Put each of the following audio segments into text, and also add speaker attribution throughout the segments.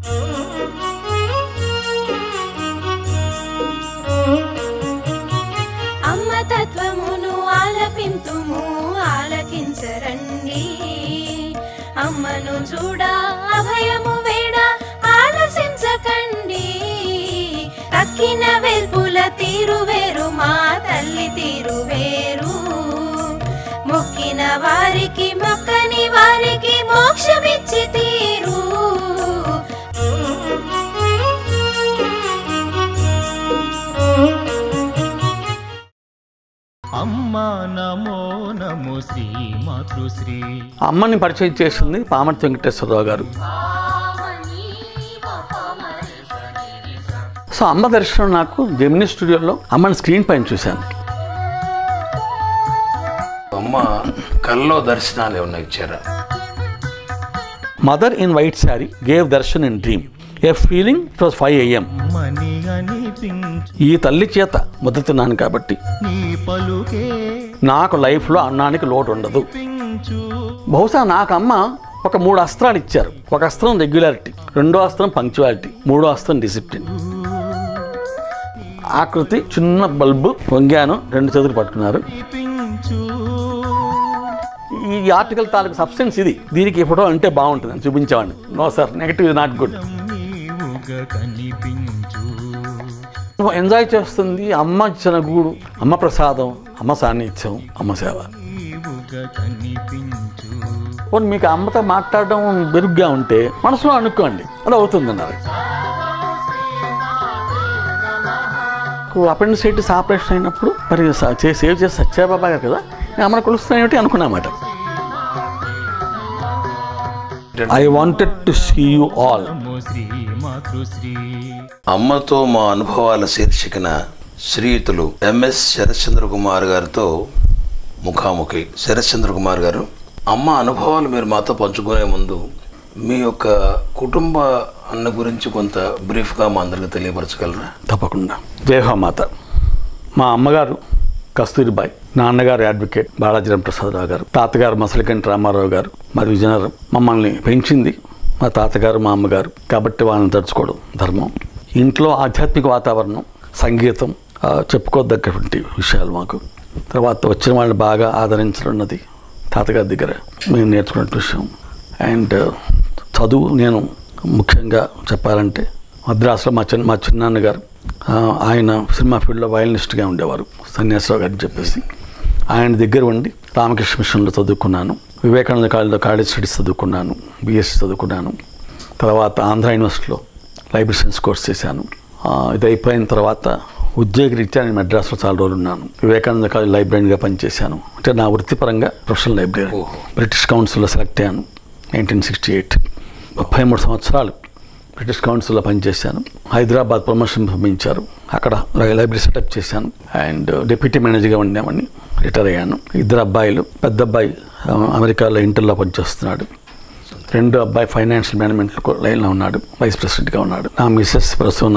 Speaker 1: అమ్మ తత్వమును ఆలపింతుము ఆలకించరండి అమ్మను చూడ అభయము వేడ ఆలసించకండి తక్కిన వెల్పుల తీరు వేరు మా తల్లి తీరు వేరు మొక్కిన వారికి మొక్కని వారికి మోక్షమిచ్చి తీరు
Speaker 2: అమ్మా నమో నమో శ్రీ మాతృశ్రీ
Speaker 3: అమ్మని పరిచయం చేసింది పామర్తి వెంకటేశ్వరరావు గారు సో అమ్మ దర్శనం నాకు జెమినీ స్టూడియోలో అమ్మని స్క్రీన్ పైన చూశాను
Speaker 4: అమ్మ కల్లో దర్శనాలు ఏమన్నా ఇచ్చారా
Speaker 3: mother in white sari gave darshan in dream a feeling it was five AM
Speaker 2: మని అనిపించు
Speaker 3: ఈ తల్లి చేత ముద్ద తిన్నాను కాబట్టి
Speaker 2: నీ పలుకే
Speaker 3: నాకు లైఫ్లో అన్నానికి లోటు ఉండదు
Speaker 2: పించు
Speaker 3: బహుశా నాకు అమ్మ ఒక మూడు అస్త్రాలు ఇచ్చారు ఒక అస్త్రం రెగ్యులారిటీ రెండో అస్త్రం పంక్చువాలిటీ మూడో అస్త్రం డిసిప్లిన్ ఆకృతి చిన్న బల్బు వంగాను రెండు చేతులు పట్టుకున్నారు
Speaker 2: పించు
Speaker 3: ఈ ఆర్టికల్ తాలూకు సబ్స్టెన్స్ ఇది దీనికి ఈ ఫోటో అంటే బాగుంటుంది అని చూపించేవాడిని no sir negative is not good
Speaker 2: నీవుగా కనిపించు
Speaker 3: ఎంజాయ్ చేస్తుంది అమ్మ ఇచ్చిన గూడు అమ్మ ప్రసాదం అమ్మ సాన్నిధ్యం అమ్మ సేవ
Speaker 2: నీవుగా కనిపించు
Speaker 3: పోనీ మీకు అమ్మతో మాట్లాడడం బెరుగ్గా ఉంటే మనసులో అనుకోండి అది అవుతుంది అన్నారు అపెండిసైటిస్ ఆపరేషన్ అయినప్పుడు మరి స- చే- సేవ్ చేసి సత్యాబాబా గారు కదా నేను అమ్మని కొలుస్తున్నాయి అనుకున్నమాట I wanted to see you all
Speaker 2: నమో శ్రీ మాతృశ్రీ
Speaker 4: అమ్మతో మా అనుభవాల శీర్షికన శ్రీయుతులు ఎంఎస్ శరశ్చంద్ర కుమార్ గారితో ముఖాముఖి శరశ్చంద్ర కుమార్ గారు అమ్మ అనుభవాలు మీరు మాతో పంచుకునే ముందు మీ యొక్క కుటుంబ అన్న గురించి కొంత బ్రీఫ్గా మా అందరికి తెలియపరచగలరా
Speaker 3: తప్పకుండా జయహోమాత మా అమ్మగారు కస్తూరిబాయి నాన్నగారు అడ్వకేట్ బాలాజీరామ్ ప్రసాదరావు గారు తాతగారు మసలికంటి రామారావు గారు మరి విజయనగరం మమ్మల్ని పెంచింది మా తాతగారు మా అమ్మగారు కాబట్టి వాళ్ళని తడుచుకోవడం ధర్మం ఇంట్లో ఆధ్యాత్మిక వాతావరణం సంగీతం ఆ, చెప్పుకోదగ్గటువంటి విషయాలు మాకు తర్వాత వచ్చిన వాళ్ళని బాగా ఆదరించనున్నది తాతగారి దగ్గర మేము నేర్చుకున్న విషయం అండ్ చదువు నేను ముఖ్యంగా చెప్పాలంటే మద్రాసులో మా చిన్న మా చిన్నాన్న గారు ఆ, ఆయన సినిమా ఫీల్డ్లో వయలినిస్ట్గా ఉండేవారు సన్యాసరావు గారిని చెప్పేసి ఆయన దగ్గర ఉండి రామకృష్ణ మిషన్లో చదువుకున్నాను వివేకానంద కాలేజీలో కాలేజ్ స్టడీస్ చదువుకున్నాను బీఎస్సీ చదువుకున్నాను తర్వాత ఆంధ్ర యూనివర్సిటీలో లైబ్రరీ సైన్స్ కోర్స్ చేశాను ఆ, ఇది అయిపోయిన తర్వాత ఉద్యోగరీత్యా నేను మద్రాసులో చాలా రోజులు ఉన్నాను వివేకానంద కాలేజ్ లైబ్రరీగా పనిచేశాను అంటే నా వృత్తిపరంగా ప్రొఫెషనల్ లైబ్రరీ బ్రిటిష్ కౌన్సిల్లో సెలెక్ట్ అయ్యాను నైన్టీన్ సిక్స్టీ ఎయిట్ ముప్పై మూడు సంవత్సరాలు బ్రిటిష్ కౌన్సిల్లో పనిచేశాను హైదరాబాద్ ప్రమోషన్ పంపించారు అక్కడ లైబ్రరీ సెటప్ చేశాను అండ్ డిప్యూటీ మేనేజర్గా ఉండేవాడిని రిటైర్ అయ్యాను ఇద్దరు అబ్బాయిలు పెద్ద అబ్బాయి ఆ, అమెరికాలో ఇంటర్లో పనిచేస్తున్నాడు రెండో అబ్బాయి ఫైనాన్షియల్ మేనేజ్మెంట్లో లైన్లో ఉన్నాడు వైస్ ప్రెసిడెంట్గా ఉన్నాడు నా మిస్సెస్ ప్రసూన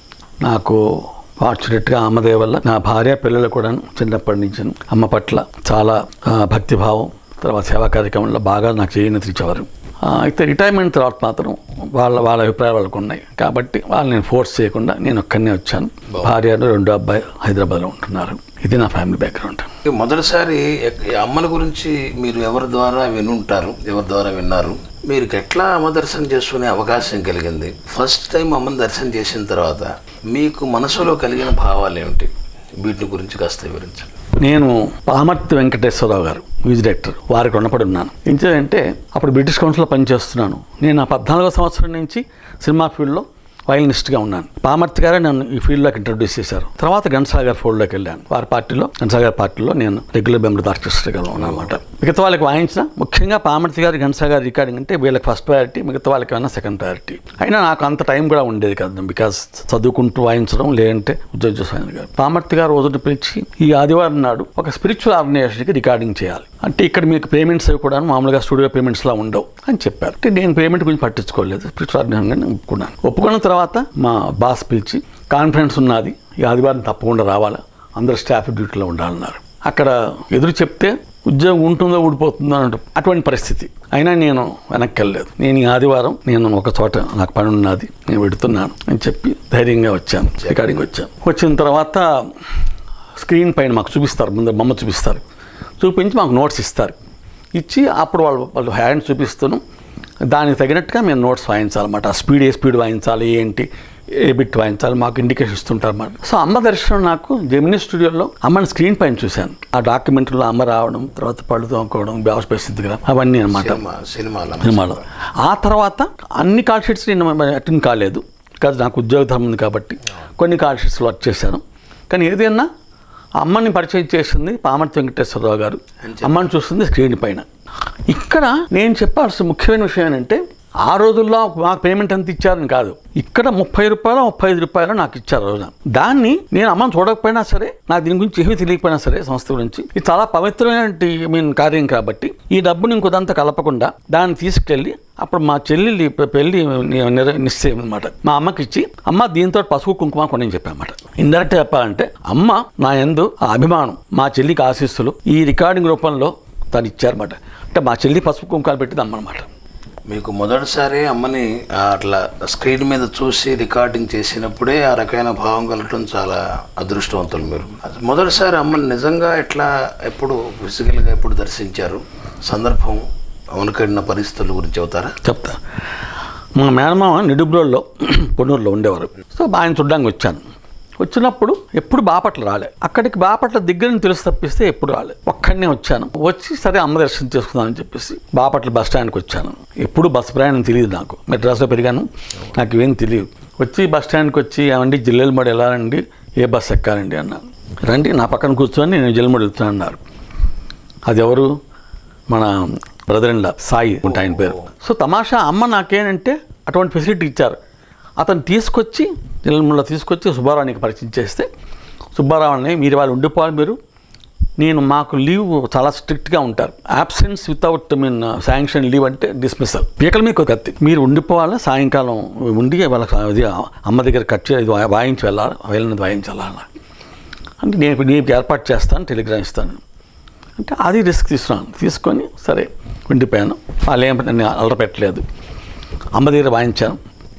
Speaker 3: నాకు ఫార్చునేట్గా అమ్మదే వల్ల నా భార్య పిల్లలు కూడా చిన్నప్పటి నుంచి అమ్మ పట్ల చాలా ఆ, భక్తిభావం తర్వాత సేవా కార్యక్రమంలో బాగా నాకు చేయనిచ్చేవారు అయితే రిటైర్మెంట్ తర్వాత మాత్రం వాళ్ళ వాళ్ళ అభిప్రాయాలు వాళ్ళకు ఉన్నాయి కాబట్టి వాళ్ళు నేను ఫోర్స్ చేయకుండా నేను ఒక్కనే వచ్చాను భార్య రెండో అబ్బాయి హైదరాబాద్లో ఉంటున్నారు ఇది నా ఫ్యామిలీ బ్యాక్గ్రౌండ్
Speaker 4: మొదటిసారి ఎక్- ఈ అమ్మల గురించి మీరు ఎవరి ద్వారా వినుంటారు ఎవరి ద్వారా విన్నారు మీరు ఎట్లా అమ్మ దర్శనం చేసుకునే అవకాశం కలిగింది ఫస్ట్ టైం అమ్మని దర్శనం చేసిన తర్వాత మీకు మనసులో కలిగిన భావాలు ఏమిటి వీటి గురించి కాస్త వివరించండి
Speaker 3: నేను పామర్తి వెంకటేశ్వరరావు గారు మ్యూజిక్ డైరెక్టర్ వారికి రుణపడి ఉన్నాను ఏంటంటే అప్పుడు బ్రిటిష్ కౌన్సిల్లో పనిచేస్తున్నాను నేను ఆ పద్నాలుగో సంవత్సరం నుంచి సినిమా ఫీల్డ్లో వయలినిస్ట్గా ఉన్నాను పామర్తి గారే నన్ను ఈ ఫీల్డ్లోకి ఇంట్రడ్యూస్ చేశారు తర్వాత ఘనసాగర్ ఫోల్డ్లోకి వెళ్ళాను వారి పార్టీలో ఘనసాగర్ పార్టీలో నేను రెగ్యులర్ మెంబర్ ఆర్కెస్ట్రాగా ఉన్నాను అనమాట మిగతా వాళ్ళకి వాయించిన ముఖ్యంగా పామర్తి గారి ఘనసాగర్ రికార్డింగ్ అంటే వీళ్ళకి ఫస్ట్ ప్రయారిటీ మిగతా వాళ్ళకి ఏమైనా సెకండ్ ప్రయారిటీ అయినా నాకు అంత టైం కూడా ఉండేది కాదు బికాస్ చదువుకుంటూ వాయించడం లేదంటే ఉద్యోగం చేసాను గారు పామర్తి గారు రోజున పిలిచి ఈ ఆదివారం నాడు ఒక స్పిరిచువల్ ఆర్గనైజేషన్కి రికార్డింగ్ చేయాలి అంటే ఇక్కడ మీకు పేమెంట్స్ అవి కూడా మామూలుగా స్టూడియో పేమెంట్స్ లా ఉండవు అని చెప్పారు అంటే నేను పేమెంట్ గురించి పట్టించుకోలేదు స్పిరిచువల్ ఆర్గనైజేషన్ ఒప్పుకున్నాను ఒప్పుకున్న తర్వాత మా బాస్ పిలిచి కాన్ఫరెన్స్ ఉన్నది ఈ ఆదివారం తప్పకుండా రావాలా అందరు స్టాఫ్ డ్యూటీలో ఉండాలన్నారు అక్కడ ఎదురు చెప్తే ఉద్యోగం ఉంటుందో ఊడిపోతుందో అన్నట్టు అటువంటి పరిస్థితి అయినా నేను వెనక్కి వెళ్ళలేదు నేను ఈ ఆదివారం నేను ఒక చోట నాకు పని ఉన్నది నేను పెడుతున్నాను అని చెప్పి ధైర్యంగా వచ్చాను రికార్డింగ్ వచ్చాను వచ్చిన తర్వాత స్క్రీన్ పైన మాకు చూపిస్తారు ముందు బొమ్మ చూపిస్తారు చూపించి మాకు నోట్స్ ఇస్తారు ఇచ్చి అప్పుడు వాళ్ళు వాళ్ళు హ్యాండ్ చూపిస్తాను దానికి తగినట్టుగా మేము నోట్స్ వాయించాలన్నమాట ఆ స్పీడ్ ఏ స్పీడ్ వాయించాలి ఏంటి ఏ బిట్ వాయించాలి మాకు ఇండికేషన్ ఇస్తుంటారు అన్నమాట సో అమ్మ దర్శనం నాకు జెమినీ స్టూడియోలో అమ్మని స్క్రీన్ పైన చూశాను ఆ డాక్యుమెంటరీలో అమ్మ రావడం తర్వాత పళ్ళు తోముకోవడం బ్యాస్ పరిస్థితిగా అవన్నీ అనమాట
Speaker 4: సినిమా సినిమాలో
Speaker 3: సినిమాలో ఆ తర్వాత అన్ని కాల్ షీట్స్ నేను అటెండ్ కాలేదు కాదు నాకు ఉద్యోగ ధర్మం ఉంది కాబట్టి కొన్ని కాల్ షీట్స్లో వర్క్ చేశాను కానీ ఏదైనా అమ్మని పరిచయం చేసింది పామర్తి వెంకటేశ్వరరావు గారు అమ్మని చూస్తుంది స్క్రీన్ పైన ఇక్కడ నేను చెప్పాల్సిన ముఖ్యమైన విషయం ఏంటంటే ఆ రోజుల్లో మాకు పేమెంట్ ఎంత ఇచ్చారని కాదు ఇక్కడ ముప్పై రూపాయలు ముప్పై ఐదు రూపాయలు నాకు ఇచ్చారు ఆ రోజున దాన్ని నేను అమ్మని చూడకపోయినా సరే నాకు దీని గురించి ఏమీ తెలియకపోయినా సరే సంస్థ గురించి ఇది చాలా పవిత్రమైన మీన్ కార్యం కాబట్టి ఈ డబ్బుని ఇంకొదంతా కలపకుండా దాన్ని తీసుకెళ్ళి అప్పుడు మా చెల్లి పెళ్లి నిర- నిశ్చయం అనమాట మా అమ్మకి ఇచ్చి అమ్మ దీంతో పసుపు కుంకుమ కొని చెప్పామన్నమాట ఇండైరెక్ట్ చెప్పాలంటే అమ్మ నా ఎందు ఆ అభిమానం మా చెల్లికి ఆశీస్సులు ఈ రికార్డింగ్ రూపంలో తను ఇచ్చారన్నమాట అంటే మా చెల్లి పసుపు కుంకాలు పెట్టింది అమ్మ అనమాట
Speaker 4: మీకు మొదటిసారి అమ్మని ఆ, అట్లా స్క్రీన్ మీద చూసి రికార్డింగ్ చేసినప్పుడే ఆ రకమైన భావం కలగటం చాలా అదృష్టవంతులు మీరు మొదటిసారి అమ్మని నిజంగా ఎట్లా ఎప్పుడు ఫిజికల్గా ఎప్పుడు దర్శించారు సందర్భం వనకడిన పరిస్థితుల గురించి చెబుతారా
Speaker 3: చెప్తా మా మేనమామ నిడుబ్రోల్లో పొన్నూరులో ఉండేవారు సో ఆయన చూడ్డానికి వచ్చాను వచ్చినప్పుడు ఎప్పుడు బాపట్ల రాలే అక్కడికి బాపట్ల దగ్గర నుంచి తెలుసు తప్పిస్తే ఎప్పుడు రాలే ఒక్కడనే వచ్చాను వచ్చి సరే అమ్మ దర్శనం చేసుకుందామని చెప్పేసి బాపట్ల బస్ స్టాండ్కి వచ్చాను ఎప్పుడు బస్ ప్రయాణం తెలియదు నాకు మెడ్రాస్లో పెరిగాను నాకు ఇవేం తెలియదు వచ్చి బస్ స్టాండ్కి వచ్చి ఏమండి జిల్లెలమడి ఎలా రండి ఏ బస్ ఎక్కాలండి అన్నాను రండి నా పక్కన కూర్చొని నేను జిల్లెలమడి వెళ్తున్నాను అన్నారు అది ఎవరు మన బ్రదర్ ఇన్ లా సాయి ఉంటాయి ఆయన పేరు సో తమాషా అమ్మ నాకేంటంటే అటువంటి ఫెసిలిటీ ఇచ్చారు అతను తీసుకొచ్చి నిలముల తీసుకొచ్చి సుబ్బారావునికి పరిచయం చేస్తే సుబ్బారావుని మీరు వాళ్ళు ఉండిపోవాలి మీరు నేను మాకు లీవ్ చాలా స్ట్రిక్ట్గా ఉంటారు absence without mean sanction leave అంటే డిస్మిసల్ పీకల మీకు కత్తి మీరు ఉండిపోవాలి సాయంకాలం ఉండి వాళ్ళకి అది అమ్మ దగ్గర కట్ చే ఇది వాయించి వెళ్ళాలి వెళ్ళినది వాయించి వెళ్ళాలి అంటే నేను నీకు ఏర్పాటు చేస్తాను టెలిగ్రామ్ ఇస్తాను అంటే అది రిస్క్ తీసుకున్నాను తీసుకొని సరే ఉండిపోయాను వాళ్ళు ఏం నన్ను అల్లరి పెట్టలేదు అమ్మ దగ్గర వాయించాను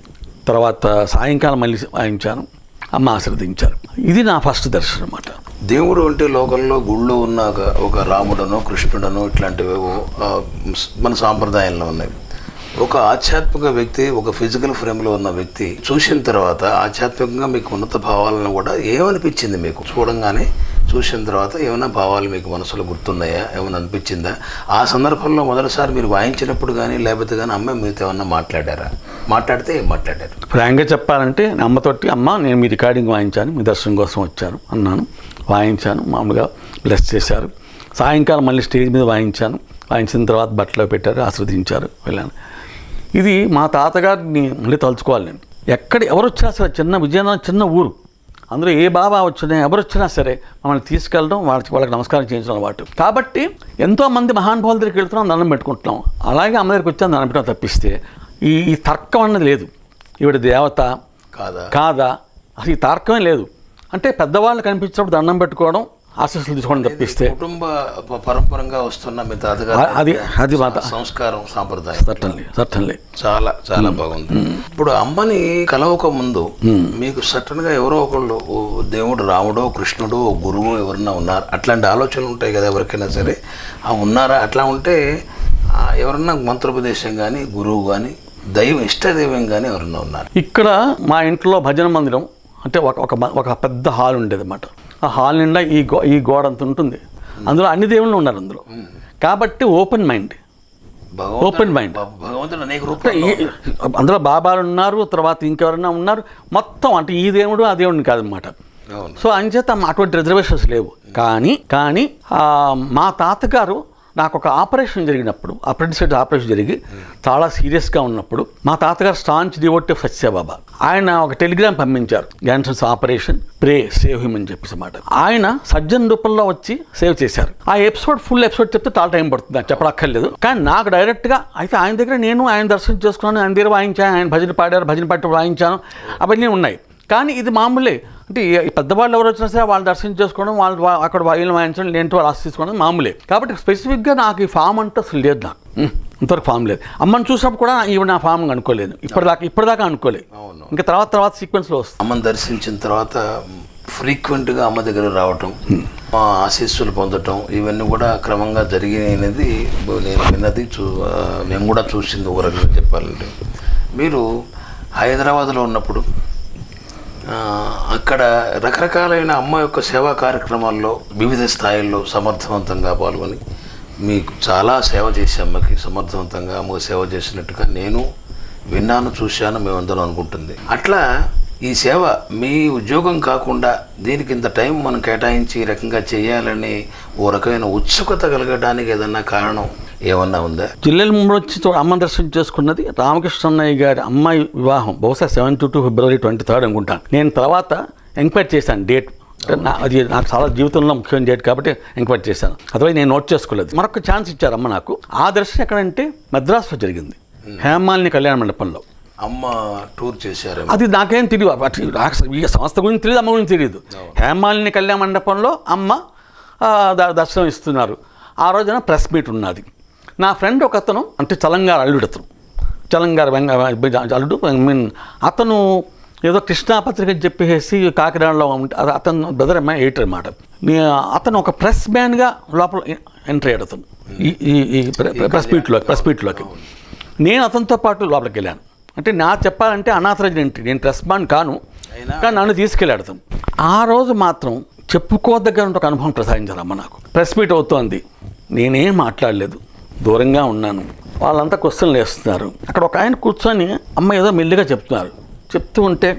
Speaker 3: తర్వాత సాయంకాలం మళ్ళీ వాయించాను అమ్మ ఆశీర్వదించారు ఇది నా ఫస్ట్ దర్శనం అన్నమాట
Speaker 4: దేవుడు అంటే లోకంలో గుళ్ళో ఉన్న ఒక- ఒక రాముడనో కృష్ణుడనో ఇట్లాంటివేవో ఆ, మన సాంప్రదాయంలో ఉన్నాయి ఒక ఆధ్యాత్మిక వ్యక్తి ఒక ఫిజికల్ ఫ్రేమ్లో ఉన్న వ్యక్తి చూసిన తర్వాత ఆధ్యాత్మికంగా మీకు ఉన్నత భావాలను కూడా ఏమనిపించింది మీకు చూడంగానే చూసిన తర్వాత ఏమైనా భావాలు మీకు మనసులో గుర్తున్నాయా ఏమైనా అనిపించిందా ఆ సందర్భంలో మొదటిసారి మీరు వాయించినప్పుడు కానీ లేకపోతే కానీ అమ్మాయి మీతో ఏమన్నా మాట్లాడారా మాట్లాడితే ఏం మాట్లాడారు
Speaker 3: ఫ్రాంక్గా చెప్పాలంటే నా అమ్మతోటి అమ్మ నేను మీ రికార్డింగ్ వాయించాను మీ దర్శనం కోసం వచ్చాను అన్నాను వాయించాను మామూలుగా బ్లెస్ చేశారు సాయంకాలం మళ్ళీ స్టేజ్ మీద వాయించాను వాయించిన తర్వాత బట్టలో పెట్టారు ఆస్వాదించారు వెళ్ళాను ఇది మా తాతగారిని మళ్ళీ తలుచుకోవాలి నేను ఎక్కడ ఎవరు వచ్చినా సరే చిన్న విజయనగరం చిన్న ఊరు అందులో ఏ బాబా వచ్చినా ఎవరు వచ్చినా సరే మమ్మల్ని తీసుకెళ్ళడం వాళ్ళకి వాళ్ళకి నమస్కారం చేయించడం అలవాటు కాబట్టి ఎంతోమంది మహానుభావుల దగ్గరికి వెళ్తున్నాం దండం పెట్టుకుంటున్నాం అలాగే అమ్మ దగ్గరికి వచ్చాను దండం పెట్టడం తప్పిస్తే ఈ ఈ తర్కం అన్నది లేదు ఈవిడ దేవత
Speaker 4: కాదా
Speaker 3: కాదా అసలు ఈ తార్కమే లేదు అంటే పెద్దవాళ్ళు కనిపించినప్పుడు దండం పెట్టుకోవడం ఆశీస్సులు తీసుకోవడం తప్పిస్తే
Speaker 4: కుటుంబ ప- పరంపరంగా వస్తున్న మీ తాతగారు
Speaker 3: ఆ- అది అది మాత
Speaker 4: సంస్కారం సాంప్రదాయం
Speaker 3: సర్టన్లీ సర్టన్లీ
Speaker 4: చాలా చాలా బాగుంది ఇప్పుడు అమ్మని కలవక ముందు మీకు సటన్ గా ఎవరో ఒకళ్ళు ఓ దేవుడు రాముడో కృష్ణుడో ఓ గురువు ఎవరన్నా ఉన్నారు అట్లాంటి ఆలోచనలు ఉంటాయి కదా ఎవరికైనా సరే ఆ ఉన్నారా అట్లా ఉంటే ఆ ఎవరన్నా మంత్రోపదేశం కానీ గురువు కానీ దైవం ఇష్టదైవం కానీ ఎవరన్నా ఉన్నారు
Speaker 3: ఇక్కడ మా ఇంట్లో భజన మందిరం అంటే ఒక ఒక మ- ఒక పెద్ద హాల్ ఉండేది అన్నమాట ఆ హాల్ నిండా ఈ గో ఈ గోడ అంత ఉంటుంది అందులో అన్ని దేవుళ్ళు ఉన్నారు అందులో కాబట్టి ఓపెన్ మైండ్
Speaker 4: భగవంతుడు
Speaker 3: Open mind.
Speaker 4: భ- భగవంతుడు అనేక
Speaker 3: అంటే
Speaker 4: రూపాయలు
Speaker 3: ఈ- అందులో బాబాలు ఉన్నారు తర్వాత ఇంకెవరైనా ఉన్నారు మొత్తం అంటే ఈ దేవుడు ఆ దేవుడిని కాదనమాట
Speaker 4: అవును
Speaker 3: సో అంచేత మా అటువంటి రిజర్వేషన్స్ లేవు కానీ కానీ ఆ, మా తాతగారు నాకు ఒక ఆపరేషన్ జరిగినప్పుడు అప్రెంటిసెట్ ఆపరేషన్ జరిగి చాలా సీరియస్గా ఉన్నప్పుడు మా తాతగారు స్టాంచ్ డివోట్ సత్యబాబా ఆయన ఒక టెలిగ్రామ్ పంపించారు cancers operation pray save him అని చెప్పేసి అన్నమాట ఆయన సజ్జన్ రూపంలో వచ్చి సేవ్ చేశారు ఆ ఎపిసోడ్ ఫుల్ ఎపిసోడ్ చెప్తే చాలా టైం పడుతుంది నాకు చెప్పక్కర్లేదు కానీ నాకు డైరెక్ట్గా అయితే ఆయన దగ్గర నేను ఆయన దర్శనం చేసుకున్నాను ఆయన దగ్గర వాయించాను ఆయన భజన పాడారు భజన పట్టు వాయించాను అవన్నీ ఉన్నాయి కానీ ఇది మామూలే అంటే ఈ- ఈ పెద్దవాళ్ళు ఎవరు వచ్చినా సరే వాళ్ళు దర్శనం చేసుకోవడం వాళ్ళు వా- అక్కడ వీళ్ళు వాయించడం లేంటి వాళ్ళు ఆస్తి తీసుకోవడం మామూలే కాబట్టి స్పెసిఫిక్గా నాకు ఈ ఫామ్ అంటే అసలు లేదు నాకు ఉమ్, ఇంతవరకు ఫామ్ లేదు అమ్మని చూసినప్పుడు కూడా ఈవిడ నా ఫామ్ అనుకోలేదు ఇప్పటిదాకా ఇప్పటిదాకా అనుకోలేదు
Speaker 4: అవును.
Speaker 3: ఇంకా తర్వాత తర్వాత సీక్వెన్స్లో వస్తుంది
Speaker 4: అమ్మని దర్శించిన తర్వాత ఫ్రీక్వెంట్గా అమ్మ దగ్గర రావటం ఆ ఆశీస్సులు పొందటం ఇవన్నీ కూడా క్రమంగా జరిగినాయి అనేది నేను విన్నది చూ ఆ, మేము కూడా చూసింది ఒక రకంగా చెప్పాలంటే మీరు హైదరాబాద్లో ఉన్నప్పుడు ఆ, అక్కడ రకరకాలైన అమ్మ యొక్క సేవా కార్యక్రమాల్లో వివిధ స్థాయిల్లో సమర్థవంతంగా పాల్గొని మీకు చాలా సేవ చేసి అమ్మకి సమర్థవంతంగా అమ్మకి సేవ చేసినట్టుగా నేను విన్నాను చూశాను మేమందరం అనుకుంటుంది అట్లా ఈ సేవ మీ ఉద్యోగం కాకుండా దీనికి ఇంత టైం మనం కేటాయించి ఈ రకంగా చేయాలని ఓ రకమైన ఉత్సుకత కలగడానికి ఏదన్నా కారణం ఏమన్నా ఉందా
Speaker 3: జిల్లెల ముందు వచ్చి చూ- అమ్మ దర్శనం చేసుకున్నది రామకృష్ణయ్య గారి అమ్మాయి వివాహం బహుశా seven two February twenty third అనుకుంటాను నేను తర్వాత ఎంక్వైరీ చేశాను డేట్ నా- అది నాకు చాలా జీవితంలో ముఖ్యమైన డేట్ కాబట్టి ఎంక్వైరీ చేశాను అదే నేను నోట్ చేసుకోలేదు మరొక ఛాన్స్ ఇచ్చారు అమ్మ నాకు ఆ దర్శనం ఎక్కడంటే మద్రాసులో జరిగింది హేమాలిని కళ్యాణ మండపంలో
Speaker 4: అమ్మ టూర్ చేశారు
Speaker 3: అది నాకేం తెలియదు అటు నాకు ఈ సంస్థ గురించి తెలియదు అమ్మ గురించి తెలియదు హేమాలిని కళ్యాణ మండపంలో అమ్మ ఆ, ద- దర్శనం ఇస్తున్నారు ఆ రోజున ప్రెస్ మీట్ ఉన్నది నా ఫ్రెండ్ ఒక అతను అంటే చలంగారు అల్లుడు అతను చలంగారు వెంగ అల్లుడు ఐ మీన్ అతను ఏదో కృష్ణా పత్రిక అని చెప్పేసి కాకినాడలో ఉంటే అది అతను బ్రదర్ అమ్మాయి ఎయిటర్ అనమాట అతను ఒక ప్రెస్ మ్యాన్గా లోపల ఎంటర్ అయ్యాడు అతను ఈ ఈ ఈ ప్రె- ప్రెస్ మీట్లో ప్రెస్ మీట్లోకి నేను అతనితో పాటు లోపలికి వెళ్ళాను అంటే నా చెప్పాలంటే అనాథరైజ్ ఎంట్రీ నేను ప్రెస్ మ్యాన్ కాను కానీ నన్ను తీసుకెళ్ళాడు అతను ఆ రోజు మాత్రం చెప్పుకోదగ్గర ఒక అనుభవం ప్రసాదించారు అమ్మ నాకు ప్రెస్ మీట్ అవుతోంది నేనేం మాట్లాడలేదు దూరంగా ఉన్నాను వాళ్ళంతా క్వశ్చన్లు వేస్తున్నారు అక్కడ ఒక ఆయన కూర్చొని అమ్మ ఏదో మెల్లిగా చెప్తున్నారు చెప్తూ ఉంటే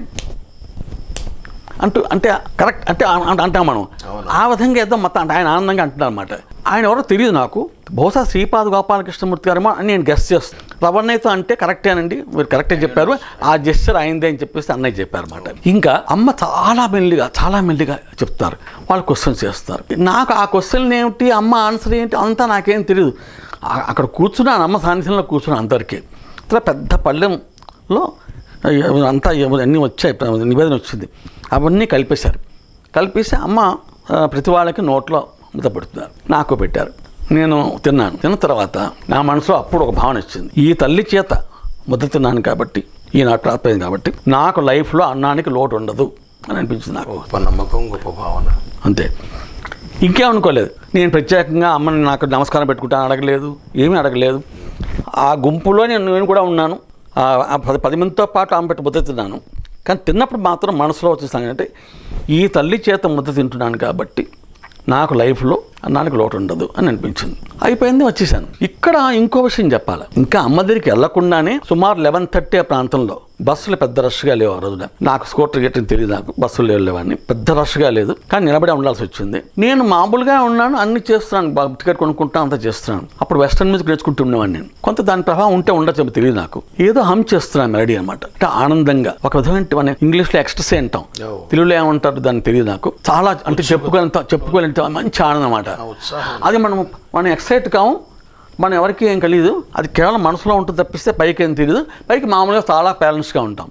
Speaker 3: అంటూ అంటే కరెక్ట్ అంటే ఆ- అంటే అంటాం మనం ఆ విధంగా ఏదో మొత్తం అంటే ఆయన ఆనందంగా అంటున్నారు అనమాట ఆయన ఎవరో తెలియదు నాకు బహుశా శ్రీపాద గోపాలకృష్ణమూర్తి గారేమో అని నేను గెస్ట్ చేస్తాను రవణయ్యతో అంటే కరెక్టేనండి మీరు కరెక్టే చెప్పారు ఆ జెస్చర్ అయిందే అని చెప్పేసి అన్నయ్య చెప్పారు అనమాట ఇంకా అమ్మ చాలా మెల్లిగా చాలా మెల్లిగా చెప్తారు వాళ్ళు క్వశ్చన్స్ చేస్తారు నాకు ఆ క్వశ్చన్ ఏమిటి అమ్మ ఆన్సర్ ఏంటి అంతా నాకేం తెలియదు ఆ- అక్కడ కూర్చున్నాను అమ్మ సాన్నిధ్యంలో కూర్చున్నాను అందరికీ ఇట్లా పెద్ద పళ్ళెంలో అంతా ఏమో- అన్నీ వచ్చాయి నివేదన వచ్చింది అవన్నీ కలిపేశారు కలిపేసి అమ్మ ఆ, ప్రతి వాళ్ళకి నోట్లో ముద్ద పెడుతున్నారు నాకు పెట్టారు నేను తిన్నాను తిన్న తర్వాత నా మనసులో అప్పుడు ఒక భావన వచ్చింది ఈ తల్లి చేత ముద్ద తిన్నాను కాబట్టి ఈనాడు ప్రాప్తమైంది కాబట్టి నాకు లైఫ్లో అన్నానికి లోటు ఉండదు అని అనిపించింది నాకు
Speaker 4: గొప్ప నమ్మకం గొప్ప భావన
Speaker 3: అంతే ఇంకేం అనుకోలేదు నేను ప్రత్యేకంగా అమ్మని నాకు నమస్కారం పెట్టుకుంటాను అడగలేదు ఏమీ అడగలేదు ఆ గుంపులో నేను నేను కూడా ఉన్నాను ఆ ఆ పది పది మందితో పాటు ఆమె పెట్టి ముద్ద తిన్నాను కానీ తిన్నప్పుడు మాత్రం మనసులో వచ్చేసాను అంటే ఈ తల్లి చేత ముద్ద తింటున్నాను కాబట్టి నాకు లైఫ్లో అన్నానికి లోటు ఉండదు అని అనిపించింది అయిపోయింది వచ్చేసాను ఇక్కడ ఇంకో విషయం చెప్పాలి ఇంకా అమ్మ దగ్గరికి వెళ్లకుండానే సుమారు లెవెన్ థర్టీ ఆ ప్రాంతంలో బస్సులు పెద్ద రష్గా లేవు ఆ రోజున నాకు స్కూటర్ గెట్టింగ్ తెలియదు నాకు బస్సులు లేవు లేవని పెద్ద రష్గా లేదు కానీ నిలబడి ఉండాల్సి వచ్చింది నేను మామూలుగా ఉన్నాను అన్ని చేస్తున్నాను బా- టికెట్ కొనుక్కుంటా అంతా చేస్తున్నాను అప్పుడు వెస్టర్న్ మ్యూజిక్ నేర్చుకుంటూ ఉండేవాడిని నేను కొంత దాని ప్రభావం ఉంటే ఉండొచ్చు తెలియదు నాకు ఏదో హమ్ చేస్తున్నాను మెలడీ అనమాట అంటే ఆనందంగా ఒక విధమైన మన ఇంగ్లీష్లో ఎక్స్ట్రసే అంటాం
Speaker 4: ఓ.
Speaker 3: తెలుగులో ఏమంటారు దాన్ని తెలియదు నాకు చాలా అంటే చెప్పుకోలేంత చెప్పుకోలేంత మంచి ఆనందం అనమాట
Speaker 4: ఉత్సాహం
Speaker 3: అది మనం మనం ఎక్సైట్ కాము మనం ఎవరికి ఏం తెలియదు అది కేవలం మనసులో ఉంటుంది తప్పిస్తే పైకి ఏం తెలియదు పైకి మామూలుగా చాలా బ్యాలెన్స్గా ఉంటాం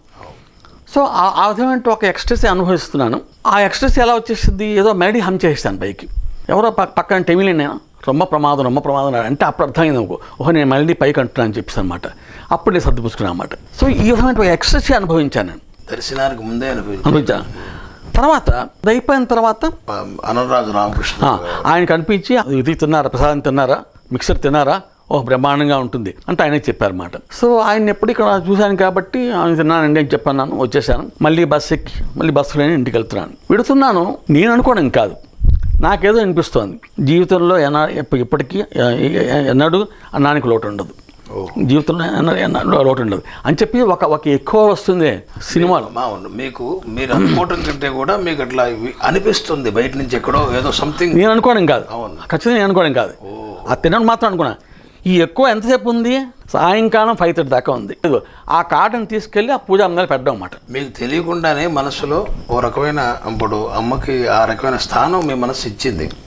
Speaker 3: సో ఆ- ఆ విధమైన ఒక ఎక్స్ట్రెస్ అనుభవిస్తున్నాను ఆ ఎక్స్ట్రెస్ ఎలా వచ్చేసింది ఏదో మెలడీ హమ్ చేస్తాను పైకి ఎవరో పక్క పక్కన టెమిలిన్ రొమ్మ ప్రమాదం రొమ్మ ప్రమాదం అన్నారు. అంటే అప్పుడు అర్థమైంది నాకు ఓహో నేను మళ్ళీ పైకి అంటున్నాను అని చెప్పేసి అనమాట అప్పుడు నేను సర్దుపుచ్చుకున్నాను అనమాట సో ఈ విధమైన ఎక్స్ట్రెస్ అనుభవించాను నేను
Speaker 4: దర్శనానికి ముందే అనిపించింది
Speaker 3: అనుభవించాను తర్వాత అది అయిపోయిన తర్వాత
Speaker 4: అనరాజు రామకృష్ణ
Speaker 3: ఆ, ఆయన కనిపించి ఇది తిన్నారా ప్రసాదం తిన్నారా మిక్సర్ తిన్నారా ఓ బ్రహ్మాండంగా ఉంటుంది అంటే ఆయనే చెప్పారన్నమాట సో ఆయన ఎప్పుడు ఇక్కడ చూశాను కాబట్టి ఆయన తిన్నానండి అని చెప్పాను వచ్చేసాను మళ్ళీ బస్ ఎక్కి మళ్ళీ బస్సులోనే ఇంటికి వెళ్తున్నాను విడుతున్నాను నేను అనుకోవడం కాదు నాకేదో అనిపిస్తోంది జీవితంలో ఎనా ఎప్ప- ఇప్పటికీ ఎ- ఎ- ఎన్నడూ అన్నానికి లోటు ఉండదు
Speaker 4: ఓ.
Speaker 3: జీవితంలో ఎన్న- ఎన్నడూ లోటు ఉండదు అని చెప్పి ఒక ఒక ఎక్కువ వస్తుంది సినిమాలో
Speaker 4: మా అవును మీకు మీరు అనుకోవటం కంటే కూడా మీకు అట్లా ఇవి అనిపిస్తుంది బయట నుంచి ఎక్కడో ఏదో సంథింగ్
Speaker 3: నేను అనుకోవడం కాదు
Speaker 4: అవును.
Speaker 3: ఖచ్చితంగా నేను అనుకోవడం కాదు ఆ తినడం మాత్రం అనుకున్నా ఈ ఎక్కువ ఎంతసేపు ఉంది సాయంకాలం ఫైవ్ థర్టీ దాకా ఉంది ఇదిగో, ఆ కార్డుని తీసుకెళ్ళి ఆ పూజ మీద పెట్టడం అన్నమాట
Speaker 4: మీకు తెలియకుండానే మనసులో ఓ రకమైన ఇప్పుడు అమ్మకి ఆ రకమైన స్థానం మీ మనసు ఇచ్చింది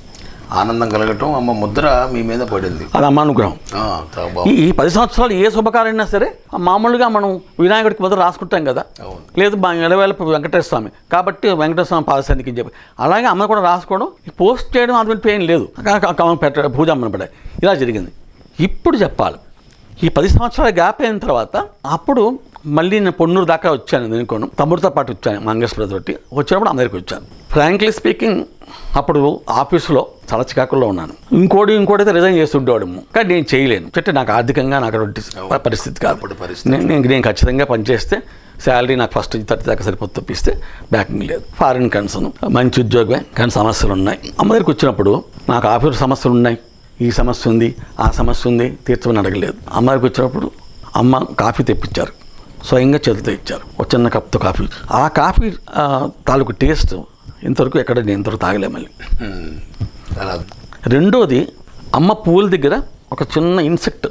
Speaker 4: ఆనందం కలగటం అమ్మ ముద్ర మీ మీద పడింది
Speaker 3: అది అమ్మ అనుగ్రహం
Speaker 4: ఆ, చాలా
Speaker 3: ఈ
Speaker 4: బాగుంది
Speaker 3: ఈ పది సంవత్సరాలు ఏ శుభకార్యమైనా సరే మామూలుగా మనం వినాయకుడికి మొదలు రాసుకుంటాం కదా
Speaker 4: అవును.
Speaker 3: లేదు మా ఎలవేళ వెంకటేశ్వర స్వామి కాబట్టి వెంకటేశ్వర స్వామి పాదశానికి అని చెప్పి అలాగే అమ్మ కూడా రాసుకోవడం ఈ పోస్ట్ చేయడం అటువంటి ఏం లేదు కా- కా- కా- పెట్ట పూజ అమ్మని పడే ఇలా జరిగింది ఇప్పుడు చెప్పాలి ఈ పది సంవత్సరాల గ్యాప్ అయిన తర్వాత అప్పుడు మళ్ళీ నేను పొన్నూరు దాకా వచ్చాను దీనికోను తమ్ముడితో పాటు వచ్చాను మంగేశ్వర తోటి వచ్చినప్పుడు అందరికి వచ్చాను ఫ్రాంక్లీ స్పీకింగ్ అప్పుడు ఆఫీసులో చాలా చికాకుల్లో ఉన్నాను ఇంకోటి ఇంకోటి అయితే రిజైన్ చేసి ఉండేవాడు కానీ నేను చేయలేను అంటే నాకు ఆర్థికంగా నాకు అటువంటి పరిస్థితి కాదు
Speaker 4: అప్పుడు పరిస్థితి.
Speaker 3: నేను నేను నేను ఖచ్చితంగా పనిచేస్తే శాలరీ నాకు ఫస్ట్ థర్టీ దాకా సరిపోతే తప్పిస్తే బ్యాకింగ్ లేదు ఫారిన్ కన్సర్న్ మంచి ఉద్యోగమే కానీ సమస్యలు ఉన్నాయి అమ్మ దగ్గరికి వచ్చినప్పుడు నాకు ఆఫీసు సమస్యలు ఉన్నాయి ఈ సమస్య ఉంది ఆ సమస్య ఉంది తీర్చమని అడగలేదు అమ్మ దగ్గరికి వచ్చినప్పుడు అమ్మ కాఫీ తెప్పించారు స్వయంగా చేతితో ఇచ్చారు ఒక చిన్న కప్తో కాఫీ ఆ కాఫీ ఆ, తాలూకు టేస్ట్ ఇంతవరకు ఎక్కడ నేను ఇంతవరకు తాగలే మళ్ళీ
Speaker 4: ఉమ్. అలా
Speaker 3: రెండోది అమ్మ పూల దగ్గర ఒక చిన్న ఇన్సెక్ట్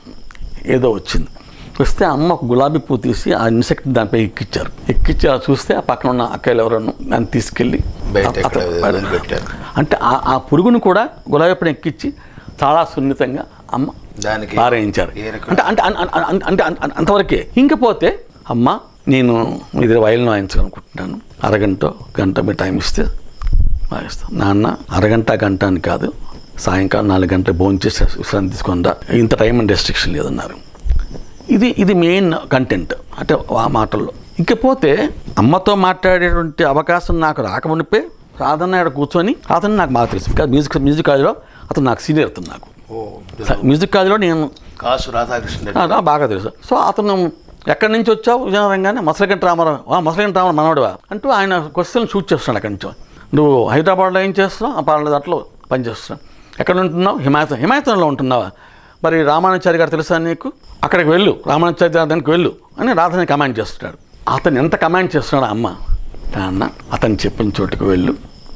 Speaker 3: ఏదో వచ్చింది వస్తే అమ్మ ఒక గులాబీ పువ్వు తీసి ఆ ఇన్సెక్ట్ దానిపై ఎక్కిచ్చారు ఎక్కిచ్చి అలా చూస్తే ఆ పక్కన ఉన్న అక్కలు ఎవరన్నా దాన్ని తీసుకెళ్ళి
Speaker 4: బయట
Speaker 3: అత-
Speaker 4: ఎక్కడ
Speaker 3: అత-
Speaker 4: వదిలిపెట్టారు.
Speaker 3: అంటే ఆ ఆ పురుగును కూడా గులాబీ పువ్వుని ఎక్కించి చాలా సున్నితంగా అమ్మ
Speaker 4: దానికి
Speaker 3: పారేయించారు
Speaker 4: ఏ రకం-
Speaker 3: అంటే అంటే అన్- అన్- అన్- అంటే అన్- అన్- అంతవరకే ఇంకపోతే అమ్మ నేను మీ దగ్గర వయలిన్ వాయించాలనుకుంటున్నాను అరగంట గంట మీరు టైం ఇస్తే వాయిస్తాను నాన్న అరగంట గంట అని కాదు సాయంకాలం నాలుగు గంటలు భోజనం చేసి విశ్రాంతి తీసుకుందా ఇంత టైం అండ్ రెస్ట్రిక్షన్ లేదన్నారు ఇది ఇది మెయిన్ కంటెంట్ అంటే ఆ మాటల్లో ఇకపోతే అమ్మతో మాట్లాడేటువంటి అవకాశం నాకు రాకమునిపే సాధన ఇక్కడ కూర్చొని అతను నాకు బాగా తెలుసు ఇంకా మ్యూజిక్ మ్యూజిక్ కాలేజ్లో అతను నాకు సీనియర్ అతను నాకు
Speaker 4: ఓ
Speaker 3: మ్యూజిక్ కాలేజ్లో నేను
Speaker 4: కాసు రాధాకృష్ణ రెడ్డి.
Speaker 3: ఆ, నాకు బాగా తెలుసు సో అతను ఎక్కడి నుంచి వచ్చావు విజయనగరంగానే మసలగంట రామారావు ఆ, మసలగంట రామారావు మనవాడువా అంటూ ఆయన క్వశ్చన్ షూట్ చేస్తున్నాడు అక్కడి నుంచి నువ్వు హైదరాబాద్లో ఏం చేస్తున్నావు ఆ పాలన దాంట్లో పనిచేస్తున్నావు ఎక్కడ ఉంటున్నావు హిమాయత్ హిమాయతంలో ఉంటున్నావా మరి రామానుచారి గారు తెలుసా నీకు అక్కడికి వెళ్ళు రామానుచారి గారి దానికి వెళ్ళు అని రాధని కమాండ్ చేస్తున్నాడు అతను ఎంత కమాండ్ చేస్తున్నాడు అమ్మ నాన్న అతను చెప్పిన చోటుకు వెళ్ళు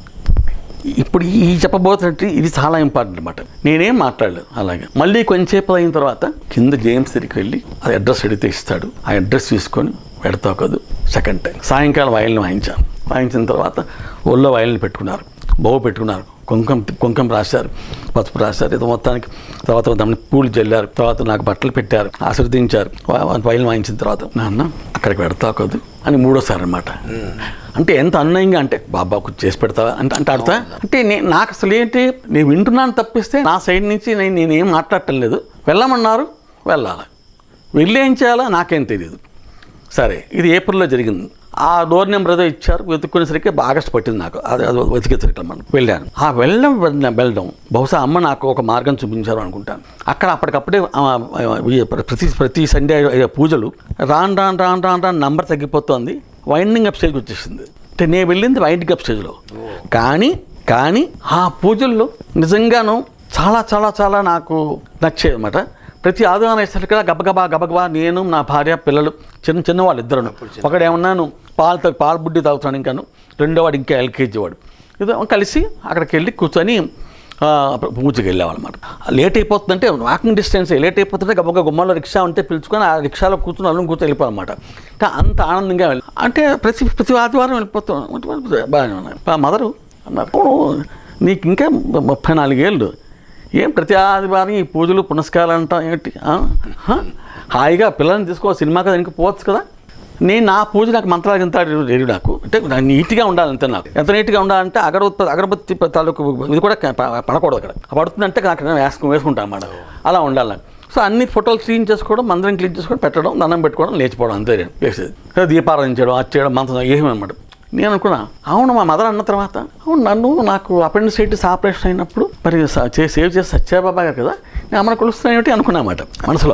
Speaker 3: ఇప్పుడు ఈ చెప్పబోతున్నట్టు ఇది చాలా ఇంపార్టెంట్ అనమాట నేనేం మాట్లాడలేదు అలాగే మళ్ళీ కొంచెంసేపు అయిన తర్వాత కింద జేమ్స్ దగ్గరికి వెళ్ళి అది అడ్రస్ అడిగితే ఇస్తాడు ఆ అడ్రస్ తీసుకొని పెడతావు కదూ సెకండ్ టైం సాయంకాలం వయల్ని వాయించాను వాయించిన తర్వాత ఒళ్ళో వయల్ని పెట్టుకున్నారు బొవ్వ పెట్టుకున్నారు కుంకం కుంకం రాశారు పసుపు రాశారు ఇది మొత్తానికి తర్వాత దాన్ని పూలు జల్లారు తర్వాత నాకు బట్టలు పెట్టారు ఆశీర్వదించారు వైల్ వాయించిన తర్వాత నాన్న అక్కడికి పెడతావు కదూ అని మూడోసారి అనమాట అంటే ఎంత అన్యాయంగా అంటే బాబాకు చేసి పెడతావా అంటే అంటే అర్థం అంటే నే- నాకు అసలు ఏంటి నేను వింటున్నాను తప్పిస్తే నా సైడ్ నుంచి నేను నేనేం మాట్లాడటం లేదు వెళ్ళమన్నారు వెళ్ళాలి వెళ్ళి ఏం చేయాలో నాకేం తెలియదు సరే ఇది ఏప్రిల్లో జరిగింది ఆ డోర్ నెంబర్ ఏదో ఇచ్చారు వెతుక్కునేసరికి ఆగస్ట్ పట్టింది నాకు అది అది వెతికేసరికి మనం వెళ్ళాను ఆ వెళ్ళడం వెళ్ళడం- వెళ్ళడం బహుశా అమ్మ నాకు ఒక మార్గం చూపించారు అనుకుంటాను అక్కడ అప్పటికప్పుడే ఆ, ఆ, ఈ ప్రతి ప్రతి సండే అయ్యే పూజలు రాను రాను రాను రాను రాను నంబర్ తగ్గిపోతుంది వైండింగ్ అప్ స్టేజ్కి వచ్చేసింది అంటే నేను వెళ్ళింది వైండింగ్ అప్ స్టేజ్లో కానీ కానీ ఆ పూజల్లో నిజంగాను చాలా చాలా చాలా నాకు నచ్చేది అనమాట ప్రతి ఆదివారం వేసరికి గబగబా గబగబా నేను నా భార్య పిల్లలు చిన్న చిన్న వాళ్ళు ఇద్దరు ఒకడేమన్నాను పాలు తా- పాలు బుడ్డి తాగుతాను ఇంకాను రెండో వాడు ఇంకా ఎల్కేజీ వాడు ఇది కలిసి అక్కడికి వెళ్ళి కూర్చొని ఆ, పూజకి వెళ్ళేవాళ్ళం అనమాట లేట్ అయిపోతుందంటే వాకింగ్ డిస్టెన్స్ లేట్ అయిపోతుంటే గబగబా గుమ్మంలో రిక్షా ఉంటే పిలుచుకొని ఆ రిక్షాలో కూర్చొని అల్లం కూర్చొని వెళ్ళిపోవాలన్నమాట కానీ అంత ఆనందంగా వెళ్ళి అంటే ప్రతి ప్రతి ఆదివారం వెళ్ళిపోతాం బాగానే ఉన్నాయి మా మదరు అన్నారు "అవును, నీకు ఇంకా ముప్పై నాలుగేళ్ళు ఏం ప్రతి ఆదివారం ఈ పూజలు పునస్కారాలు అంటాం ఏంటి ఆ? హ? హాయిగా పిల్లల్ని తీసుకో సినిమా కదా ఇంకా పోవచ్చు కదా నేను నా పూజ నాకు మంత్రాలు ఎంత లేదు నాకు అంటే నాకు నీట్గా ఉండాలి అంతే నాకు ఎంత నీట్గా ఉండాలంటే అగరబత్తి అగరబత్తి తాలూకు ఇది కూడా ప- పడకూడదు అక్కడ పడుతుందంటే నాకు నేను వేసుకు వేసుకుంటాను అన్నమాట అలా ఉండాలి నాకు సో అన్ని ఫోటోలు క్లీన్ చేసుకోవడం మందిరం క్లీన్ చేసుకోవడం పెట్టడం దండం పెట్టుకోవడం లేచిపోవడం అంతే నేను చేసేది సో దీపారాధన చేయడం అది చేయడం మంత్రం ఏమీ అనమాట నేను అనుకున్నా అవును మా మదర్ అన్న తర్వాత అవును నన్ను నాకు అపెండిసైటిస్ ఆపరేషన్ అయినప్పుడు మరి స- చే- సేవ్ చేసి సత్యబాబా గారు కదా నేను అమ్మను కొలుస్తున్నాను ఏమిటి అనుకున్నామాట మనసులో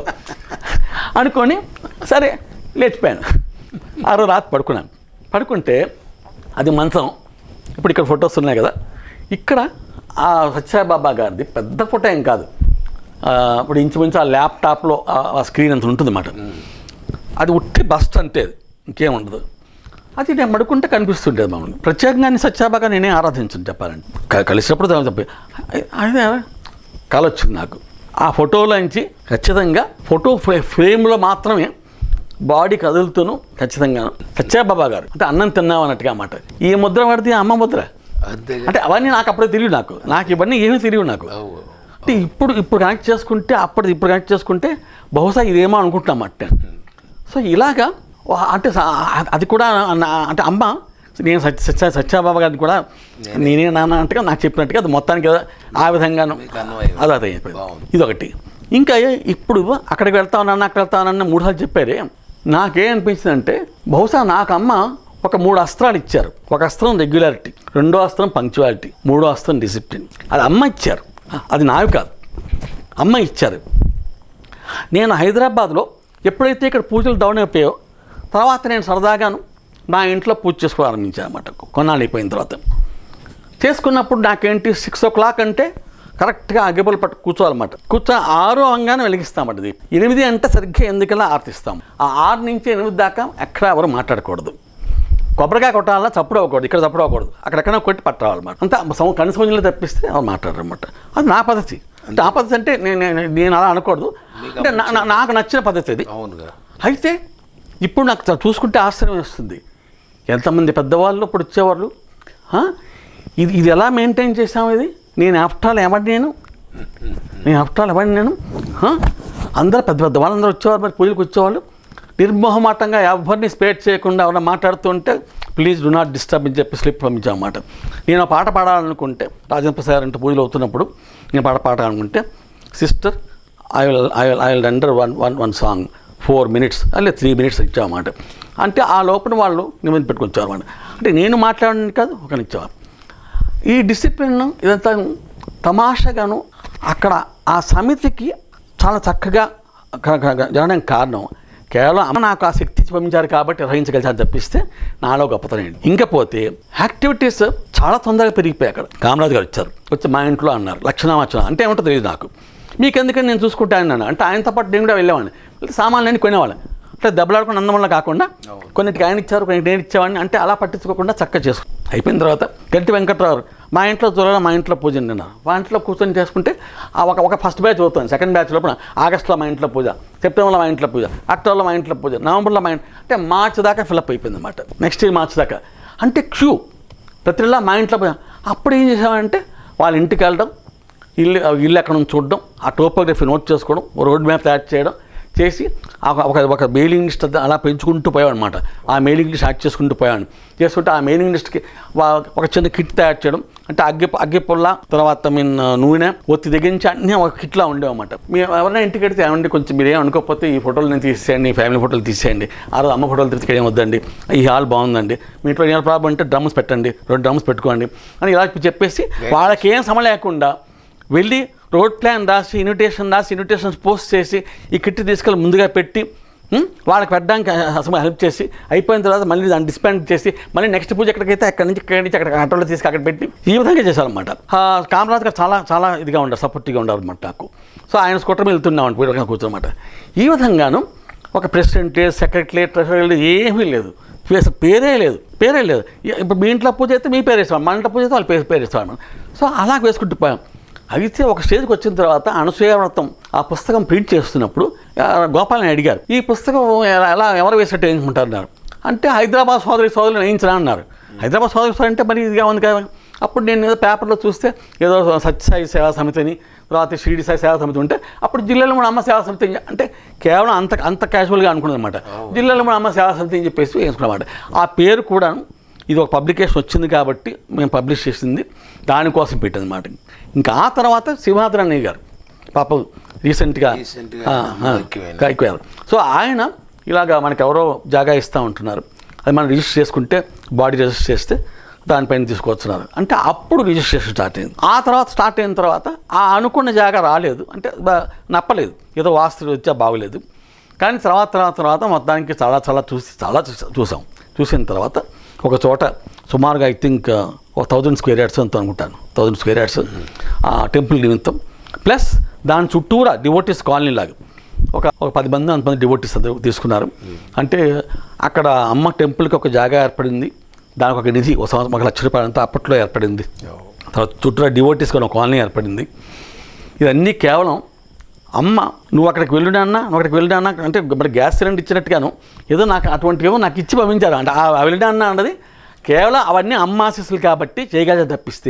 Speaker 3: అనుకొని సరే లేచిపోయాను ఆ రోజు రాత్రి పడుకున్నాను పడుకుంటే అది మంచం ఇప్పుడు ఇక్కడ ఫొటోస్ ఉన్నాయి కదా ఇక్కడ ఆ సత్యబాబా గారిది పెద్ద ఫోటో ఏం కాదు ఆ, ఇప్పుడు ఇంచుమించు ఆ ల్యాప్టాప్లో ఆ- ఆ స్క్రీన్ అంత ఉంటుంది అన్నమాట అది ఉట్టి బస్ట్ అంతే అది. ఇంకేం ఉండదు అది నేను పడుకుంటే కనిపిస్తుండేది మామూలు ప్రత్యేకంగా నేను సత్యాబాగా నేనే ఆరాధించను చెప్పాలంటే క- కలిసినప్పుడు దాని చెప్పి అదే కళ వచ్చింది నాకు ఆ ఫోటోలోంచి ఖచ్చితంగా ఫోటో ఫ్రే ఫ్రేమ్లో మాత్రమే బాడీ కదులుతూను ఖచ్చితంగా సత్యాబాబా గారు అంటే అన్నం తిన్నావు అన్నట్టుగా అన్నమాట ఈ ముద్ర పడితే అమ్మ ముద్ర
Speaker 4: అంతేగా
Speaker 3: అంటే అవన్నీ నాకు అప్పుడే తెలియదు నాకు నాకు ఇవన్నీ ఏమీ తెలియదు నాకు
Speaker 4: అవు.
Speaker 3: అంటే ఇప్పుడు ఇప్పుడు కనెక్ట్ చేసుకుంటే అప్పటిది ఇప్పుడు కనెక్ట్ చేసుకుంటే బహుశా ఇదేమో అనుకుంటున్నాం అంటే సో ఇలాగా వా- అంటే స- అది కూడా నా- అంటే అమ్మ నేను సత్య సత్య సత్యాబాబా గారిని కూడా నేనే నాన్న అంటే నాకు చెప్పినట్టుగా అది మొత్తానికి ఏదో ఆ విధంగాను
Speaker 4: మీకు అన్వయం.
Speaker 3: అది అదే అయిపోయింది
Speaker 4: బాగుంది.
Speaker 3: ఇదొకటి ఇంకా ఇప్పుడు అక్కడికి వెళ్తానన్న అక్కడ వెళ్తానన్న మూడు సార్లు చెప్పారే నాకేం అనిపించింది అంటే బహుశా నాకు అమ్మ ఒక మూడు అస్త్రాలు ఇచ్చారు ఒక అస్త్రం రెగ్యులారిటీ రెండో అస్త్రం పంక్చువాలిటీ మూడో అస్త్రం డిసిప్లిన్ అది అమ్మ ఇచ్చారు అది నావి కాదు అమ్మ ఇచ్చారు నేను హైదరాబాద్లో ఎప్పుడైతే ఇక్కడ పూజలు డౌన్ అయిపోయాయో తర్వాత నేను సరదాగాను నా ఇంట్లో పూజ చేసుకోవడం ఆరంభించాను అనమాట కొన్నాళ్ళు అయిపోయిన తర్వాత చేసుకున్నప్పుడు నాకేంటి సిక్స్ ఓ క్లాక్ అంటే కరెక్ట్గా అగ్గిపుల్ల పట్టు కూర్చోవాలన్నమాట కూర్చో ఆరు అంగానే వెలిగిస్తామట ఇది ఎనిమిది అంటే సరిగ్గా ఎందుకలా ఆర్తిస్తాం ఆ ఆరు నుంచి ఎనిమిది దాకా ఎక్కడ ఎవరు మాట్లాడకూడదు కొబ్బరికాయ కొట్టాలన్నా చప్పుడు అవ్వకూడదు ఇక్కడ చప్పుడు అవ్వకూడదు అక్కడెక్కడ కొట్టి పట్టాలన్నమాట అంతా సం కనసంజలో తప్పిస్తే ఎవరు మాట్లాడరు అనమాట అది నా పద్ధతి అంటే ఆ పద్ధతి అంటే నేను నేను- నేను అలా అనకూడదు అంటే నా- నా- నాకు నచ్చిన పద్ధతి అది
Speaker 4: అవునుగా
Speaker 3: అయితే ఇప్పుడు నాకు చ- చూసుకుంటే ఆశ్చర్యం వేస్తుంది ఎంతమంది పెద్దవాళ్ళు ఇప్పుడు వచ్చేవాళ్ళు ఆ? ఇది ఇది ఎలా మెయింటైన్ చేసాము ఇది నేను ఆఫ్టర్ ఆల్ ఎవరిని నేను నేను ఆఫ్టర్ ఆల్ ఎవరిని నేను ఆ? అందరూ పెద్ద పెద్ద వాళ్ళందరూ వచ్చేవారు మరి పూజలకు వచ్చేవాళ్ళు నిర్మోహమాటంగా ఎవరిని స్పేట్ చేయకుండా ఎవరైనా మాట్లాడుతుంటే ప్లీజ్ డు నాట్ డిస్టర్బ్ అని చెప్పి స్లిప్ పంపించామన్నమాట నేను ఆ పాట పాడాలనుకుంటే రాజేంద్ర ప్రసాద్ అంటే పూజలు అవుతున్నప్పుడు నేను పాట పాడాలనుకుంటే sister I will I will I will render one one one song four minutes అలా త్రీ మినిట్స్ ఇచ్చామన్నమాట అంటే ఆ లోపల వాళ్ళు నిమిది పెట్టుకొచ్చారు అన్నమాట అంటే నేను మాట్లాడడానికి కాదు ఒకని ఇచ్చేవారు ఈ డిసిప్లిన్ ఇదంతా తమాషగాను అక్కడ ఆ సమితికి చాలా చక్కగా క- క- క- జరగడానికి కారణం కేవలం అమ్మ నాకు ఆ శక్తి ఇచ్చి పంపించారు కాబట్టి నిర్వహించగలిగాను తప్పిస్తే నాలో గొప్పతనం ఇంకపోతే యాక్టివిటీస్ చాలా తొందరగా పెరిగిపోయాయి అక్కడ కామరాజు గారు వచ్చారు వచ్చి మా ఇంట్లో అన్నారు లక్షణామచ్చన అంటే ఏమిటో తెలియదు నాకు మీకు ఎందుకని నేను చూసుకుంటాను అన్నాను అంటే ఆయనతో పాటు నేను కూడా వెళ్ళేవాడిని సామాన్లు అన్ని కొనేవాళ్ళని అంటే దెబ్బలాడుకుని అందం వల్ల కాకుండా కొన్నిటికి ఆయన ఇచ్చారు కొన్నిటికి నేను ఇచ్చేవాడిని అంటే అలా పట్టించుకోకుండా చక్కగా చేసుకు అయిపోయిన తర్వాత గట్టి వెంకట్రావు మా ఇంట్లో చూడాలి మా ఇంట్లో పూజ అన్నారు మా ఇంట్లో కూర్చొని చేసుకుంటే ఆ ఒక ఒక ఫస్ట్ బ్యాచ్ అవుతుంది సెకండ్ బ్యాచ్ లోపల ఆగస్టులో మా ఇంట్లో పూజ సెప్టెంబర్లో మా ఇంట్లో పూజ అక్టోబర్లో మా ఇంట్లో పూజ నవంబర్లో మా ఇంట్లో అంటే మార్చి దాకా ఫిలప్ అయిపోయింది అనమాట నెక్స్ట్ ఇయర్ మార్చి దాకా అంటే క్యూ ప్రతిలా మా ఇంట్లో పూజ అప్పుడు ఏం చేసామంటే వాళ్ళ ఇంటికి వెళ్ళడం ఇల్లు ఇల్లు ఎక్కడ నుంచి చూడడం ఆ టోపోగ్రఫీ నోట్ చేసుకోవడం ఓ రోడ్ మ్యాప్ తయారు చేయడం చేసి ఆ ఒక- ఒక ఒక మెయిలింగ్ లిస్ట్ అంతా అలా పెంచుకుంటూ పోయామన్నమాట ఆ మెయిలింగ్ లిస్ట్ యాడ్ చేసుకుంటూ పోయాను చేసుకుంటే ఆ మెయిలింగ్ లిస్ట్కి వా- ఒక చిన్న కిట్ తయారు చేయడం అంటే అగ్గి అగ్గి పుల్ల తర్వాత మీన్ నూనె ఒత్తి దగ్గర నుంచి అన్నీ ఒక కిట్లా ఉండేవన్నమాట మీరు ఎవరైనా ఇంటికి వెళ్తే ఏమండి కొంచెం మీరు ఏం అనుకోకపోతే ఈ ఫోటోలు నేను తీసేయండి ఈ ఫ్యామిలీ ఫోటోలు తీసేయండి ఆ రోజు అమ్మ ఫోటోలు తీసుకెళ్ళి వద్దండి ఈ హాల్ బాగుందండి మీ ఇంట్లో ఏమైనా ప్రాబ్లం అంటే డ్రమ్స్ పెట్టండి రెండు డ్రమ్స్ పెట్టుకోండి అని ఇలా చెప్పేసి వాళ్ళకి ఏం శ్రమ లేకుండా వెళ్ళి రోడ్ ప్లాన్ రాసి ఇన్విటేషన్ రాసి ఇన్విటేషన్స్ పోస్ట్ చేసి ఈ కిట్ తీసుకెళ్ళి ముందుగా పెట్టి ఉం, వాళ్ళకి పెట్టడానికి అసలు హెల్ప్ చేసి అయిపోయిన తర్వాత మళ్ళీ దాన్ని డిస్పాండ్ చేసి మళ్ళీ నెక్స్ట్ పూజ ఎక్కడికైతే అక్కడి నుంచి ఇక్కడి నుంచి అక్కడ ఆటోలో తీసుకు అక్కడ పెట్టి ఈ విధంగా చేశారనమాట కామరాజ్ గారు చాలా చాలా ఇదిగా ఉండారు సపోర్టివ్గా ఉండారు అనమాట నాకు సో ఆయన స్కూటర్ మీద వెళ్తున్నాం వీళ్ళకి కూర్చోనమాట ఈ విధంగాను ఒక ప్రెసిడెంట్ సెక్రటరీ ట్రెషరీ ఏమీ లేదు అసలు పేరే లేదు పేరే లేదు ఇ- ఇప్పుడు మీ ఇంట్లో పూజ అయితే మీ పేరు వేసేవాడు మన ఇంట్లో పూజ అయితే వాళ్ళ పేరు పేరు వేసేవాడు సో అలా వేసుకుంటూ పోయాం అయితే ఒక స్టేజ్కి వచ్చిన తర్వాత అనసూయ వ్రతం ఆ పుస్తకం ప్రింట్ చేస్తున్నప్పుడు ఆ, గోపాలని అడిగారు ఈ పుస్తకం ఎలా ఎలా ఎవరు వేసినట్టు వేయించుకుంటారు అన్నారు అంటే హైదరాబాద్ సోదరి సోదరులు వేయించరా అన్నారు హైదరాబాద్ సోదరి సోదరి అంటే మరి ఇదిగా ఉంది కదా అప్పుడు నేను ఏదో పేపర్లో చూస్తే ఏదో సత్యసాయి సేవా సమితిని తర్వాత షిరిడి సాయి సేవా సమితి ఉంటే అప్పుడు జిల్లాలో కూడా అమ్మ సేవా సమితి అని- అంటే కేవలం అంత అంత క్యాజువల్గా అనుకున్నది అనమాట జిల్లాలో కూడా అమ్మ సేవా సమితి అని చెప్పేసి వేసుకున్నమాట ఆ పేరు కూడా ఇది ఒక పబ్లికేషన్ వచ్చింది కాబట్టి మేము పబ్లిష్ చేసింది దానికోసం పెట్టింది అనమాట ఇంకా ఆ తర్వాత సింహాద్రి అన్నయ్య గారు పాపం రీసెంట్గా
Speaker 4: Recentగా
Speaker 3: ఆ, ఆ,
Speaker 4: ఎక్కువైంది.
Speaker 3: ఎక్కువయ్యారు సో ఆయన ఇలాగా మనకు ఎవరో జాగా ఇస్తూ ఉంటున్నారు అది మనం రిజిస్టర్ చేసుకుంటే బాడీ రిజిస్టర్ చేస్తే దానిపైన తీసుకొస్తున్నారు అంటే అప్పుడు రిజిస్ట్రేషన్ స్టార్ట్ అయింది ఆ తర్వాత స్టార్ట్ అయిన తర్వాత ఆ అనుకున్న జాగా రాలేదు అంటే బ- నప్పలేదు ఏదో వాస్తు వచ్చా బాగలేదు కానీ తర్వాత తర్వాత తర్వాత మొత్తానికి చాలా చాలా చూసి చాలా చూసా- చూసాం చూసిన తర్వాత ఒక చోట సుమారుగా ఐ థింక్ ఒక థౌజండ్ స్క్వేర్ యార్డ్స్ అంత అనుకుంటాను థౌజండ్ స్క్వేర్ యార్డ్స్ ఆ టెంపుల్ నిమిత్తం ప్లస్ దాని చుట్టూరా డివోటీస్ కాలనీ లాగా ఒక ఒక పది మంది అంతమంది డివోటీస్ అందరూ తీసుకున్నారు అంటే అక్కడ అమ్మ టెంపుల్కి ఒక జాగా ఏర్పడింది దానికి ఒక నిధి ఒక సంవత్సరం ఒక లక్ష రూపాయలు అంతా అప్పట్లో ఏర్పడింది తర్వాత చుట్టూ డివోటీస్కి ఒక కాలనీ ఏర్పడింది ఇవన్నీ కేవలం అమ్మ నువ్వు అక్కడికి వెళ్ళినా నువ్వు అక్కడికి వెళ్ళినా అంటే మరి గ్యాస్ సిలిండర్ ఇచ్చినట్టుగాను ఏదో నాకు అటువంటివేమో నాకు ఇచ్చి పంపించారు అంటే ఆ వెళ్ళినా అన్నది కేవలం అవన్నీ అమ్మ ఆశీస్సులు కాబట్టి చేయగలిగే తప్పిస్తే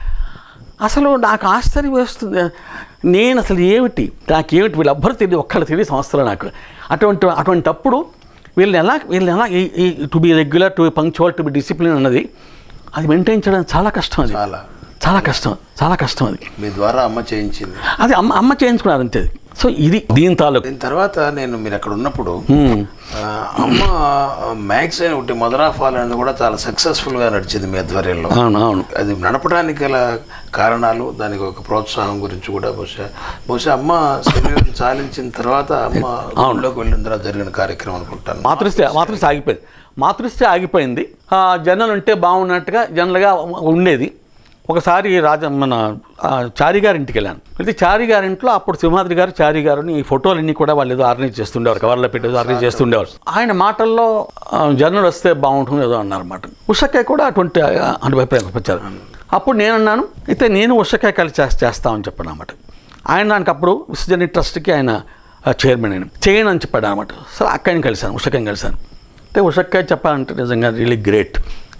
Speaker 3: అసలు నాకు ఆశ్చర్యం వేస్తుంది నేను అసలు ఏమిటి నాకేమిటి వీళ్ళెవ్వరు తెలియదు ఒక్కళ్ళు తెలియదు సంస్థలో నాకు అటువంటి అటువంటప్పుడు వీళ్ళని ఎలా వీళ్ళని ఎలా ఈ to be regular to punctual to be discipline అన్నది అది మెయింటైన్ చేయడం చాలా కష్టం అది
Speaker 4: చాలా
Speaker 3: చాలా కష్టం చాలా కష్టం అది
Speaker 4: మీ ద్వారా అమ్మ చేయించింది
Speaker 3: అది అమ్మ అమ్మ చేయించుకున్నారు అంతే అది. సో ఇది దీని తాలూకు
Speaker 4: దీని తర్వాత నేను మీరు అక్కడ ఉన్నప్పుడు
Speaker 3: హ్మ్.
Speaker 4: ఆ, అమ్మ మ్యాగజైన్ ఒకటి మదర్ ఆఫ్ ఆల్ అనేది కూడా చాలా సక్సెస్ఫుల్ గా నడిచింది మీ ఆధ్వర్యంలో
Speaker 3: అవును అవును
Speaker 4: అది నడపడానికి గల కారణాలు దానికి ఒక ప్రోత్సాహం గురించి కూడా బహుశా బహుశా అమ్మ శరీరం చాలించిన తర్వాత అమ్మ ఊళ్ళోకి వెళ్ళిన తర్వాత జరిగిన కార్యక్రమం అనుకుంటాను
Speaker 3: మాతృశ్రీ మాతృశ్రీ ఆగిపోయింది మాతృశ్రీ ఆగిపోయింది ఆ, జనరల్ ఉంటే బాగున్నట్టుగా జనరల్గా ఉండేది ఒకసారి రాజ మన ఆ, చారి గారి ఇంటికి వెళ్ళాను అయితే చారి గారి ఇంట్లో అప్పుడు సింహాద్రి గారు చారి గారిని ఈ ఫోటోలన్నీ కూడా వాళ్ళు ఏదో ఆర్గనైజ్ చేస్తుండేవారు కవర్లో పెట్టి ఆర్గనైజ్ చేస్తుండేవారు ఆయన మాటల్లో ఆ, జర్నల్ వస్తే బాగుంటుంది ఏదో అన్నారన్నమాట ఉషకే కూడా అటువంటి ఆ, అభిప్రాయం వచ్చారు అప్పుడు నేనన్నాను అయితే నేను ఉషకే కలిసి చేస్తా చేస్తామని చెప్పాను అన్నమాట ఆయన దానికి అప్పుడు విసర్జన ట్రస్ట్కి ఆయన చైర్మన్ ఆయన చేయను అని చెప్పాడు అనమాట సరే అక్కడిని కలిశాను ఉషకని కలిశాను అంటే ఉషక్క చెప్పాలంటే నిజంగా రియలీ గ్రేట్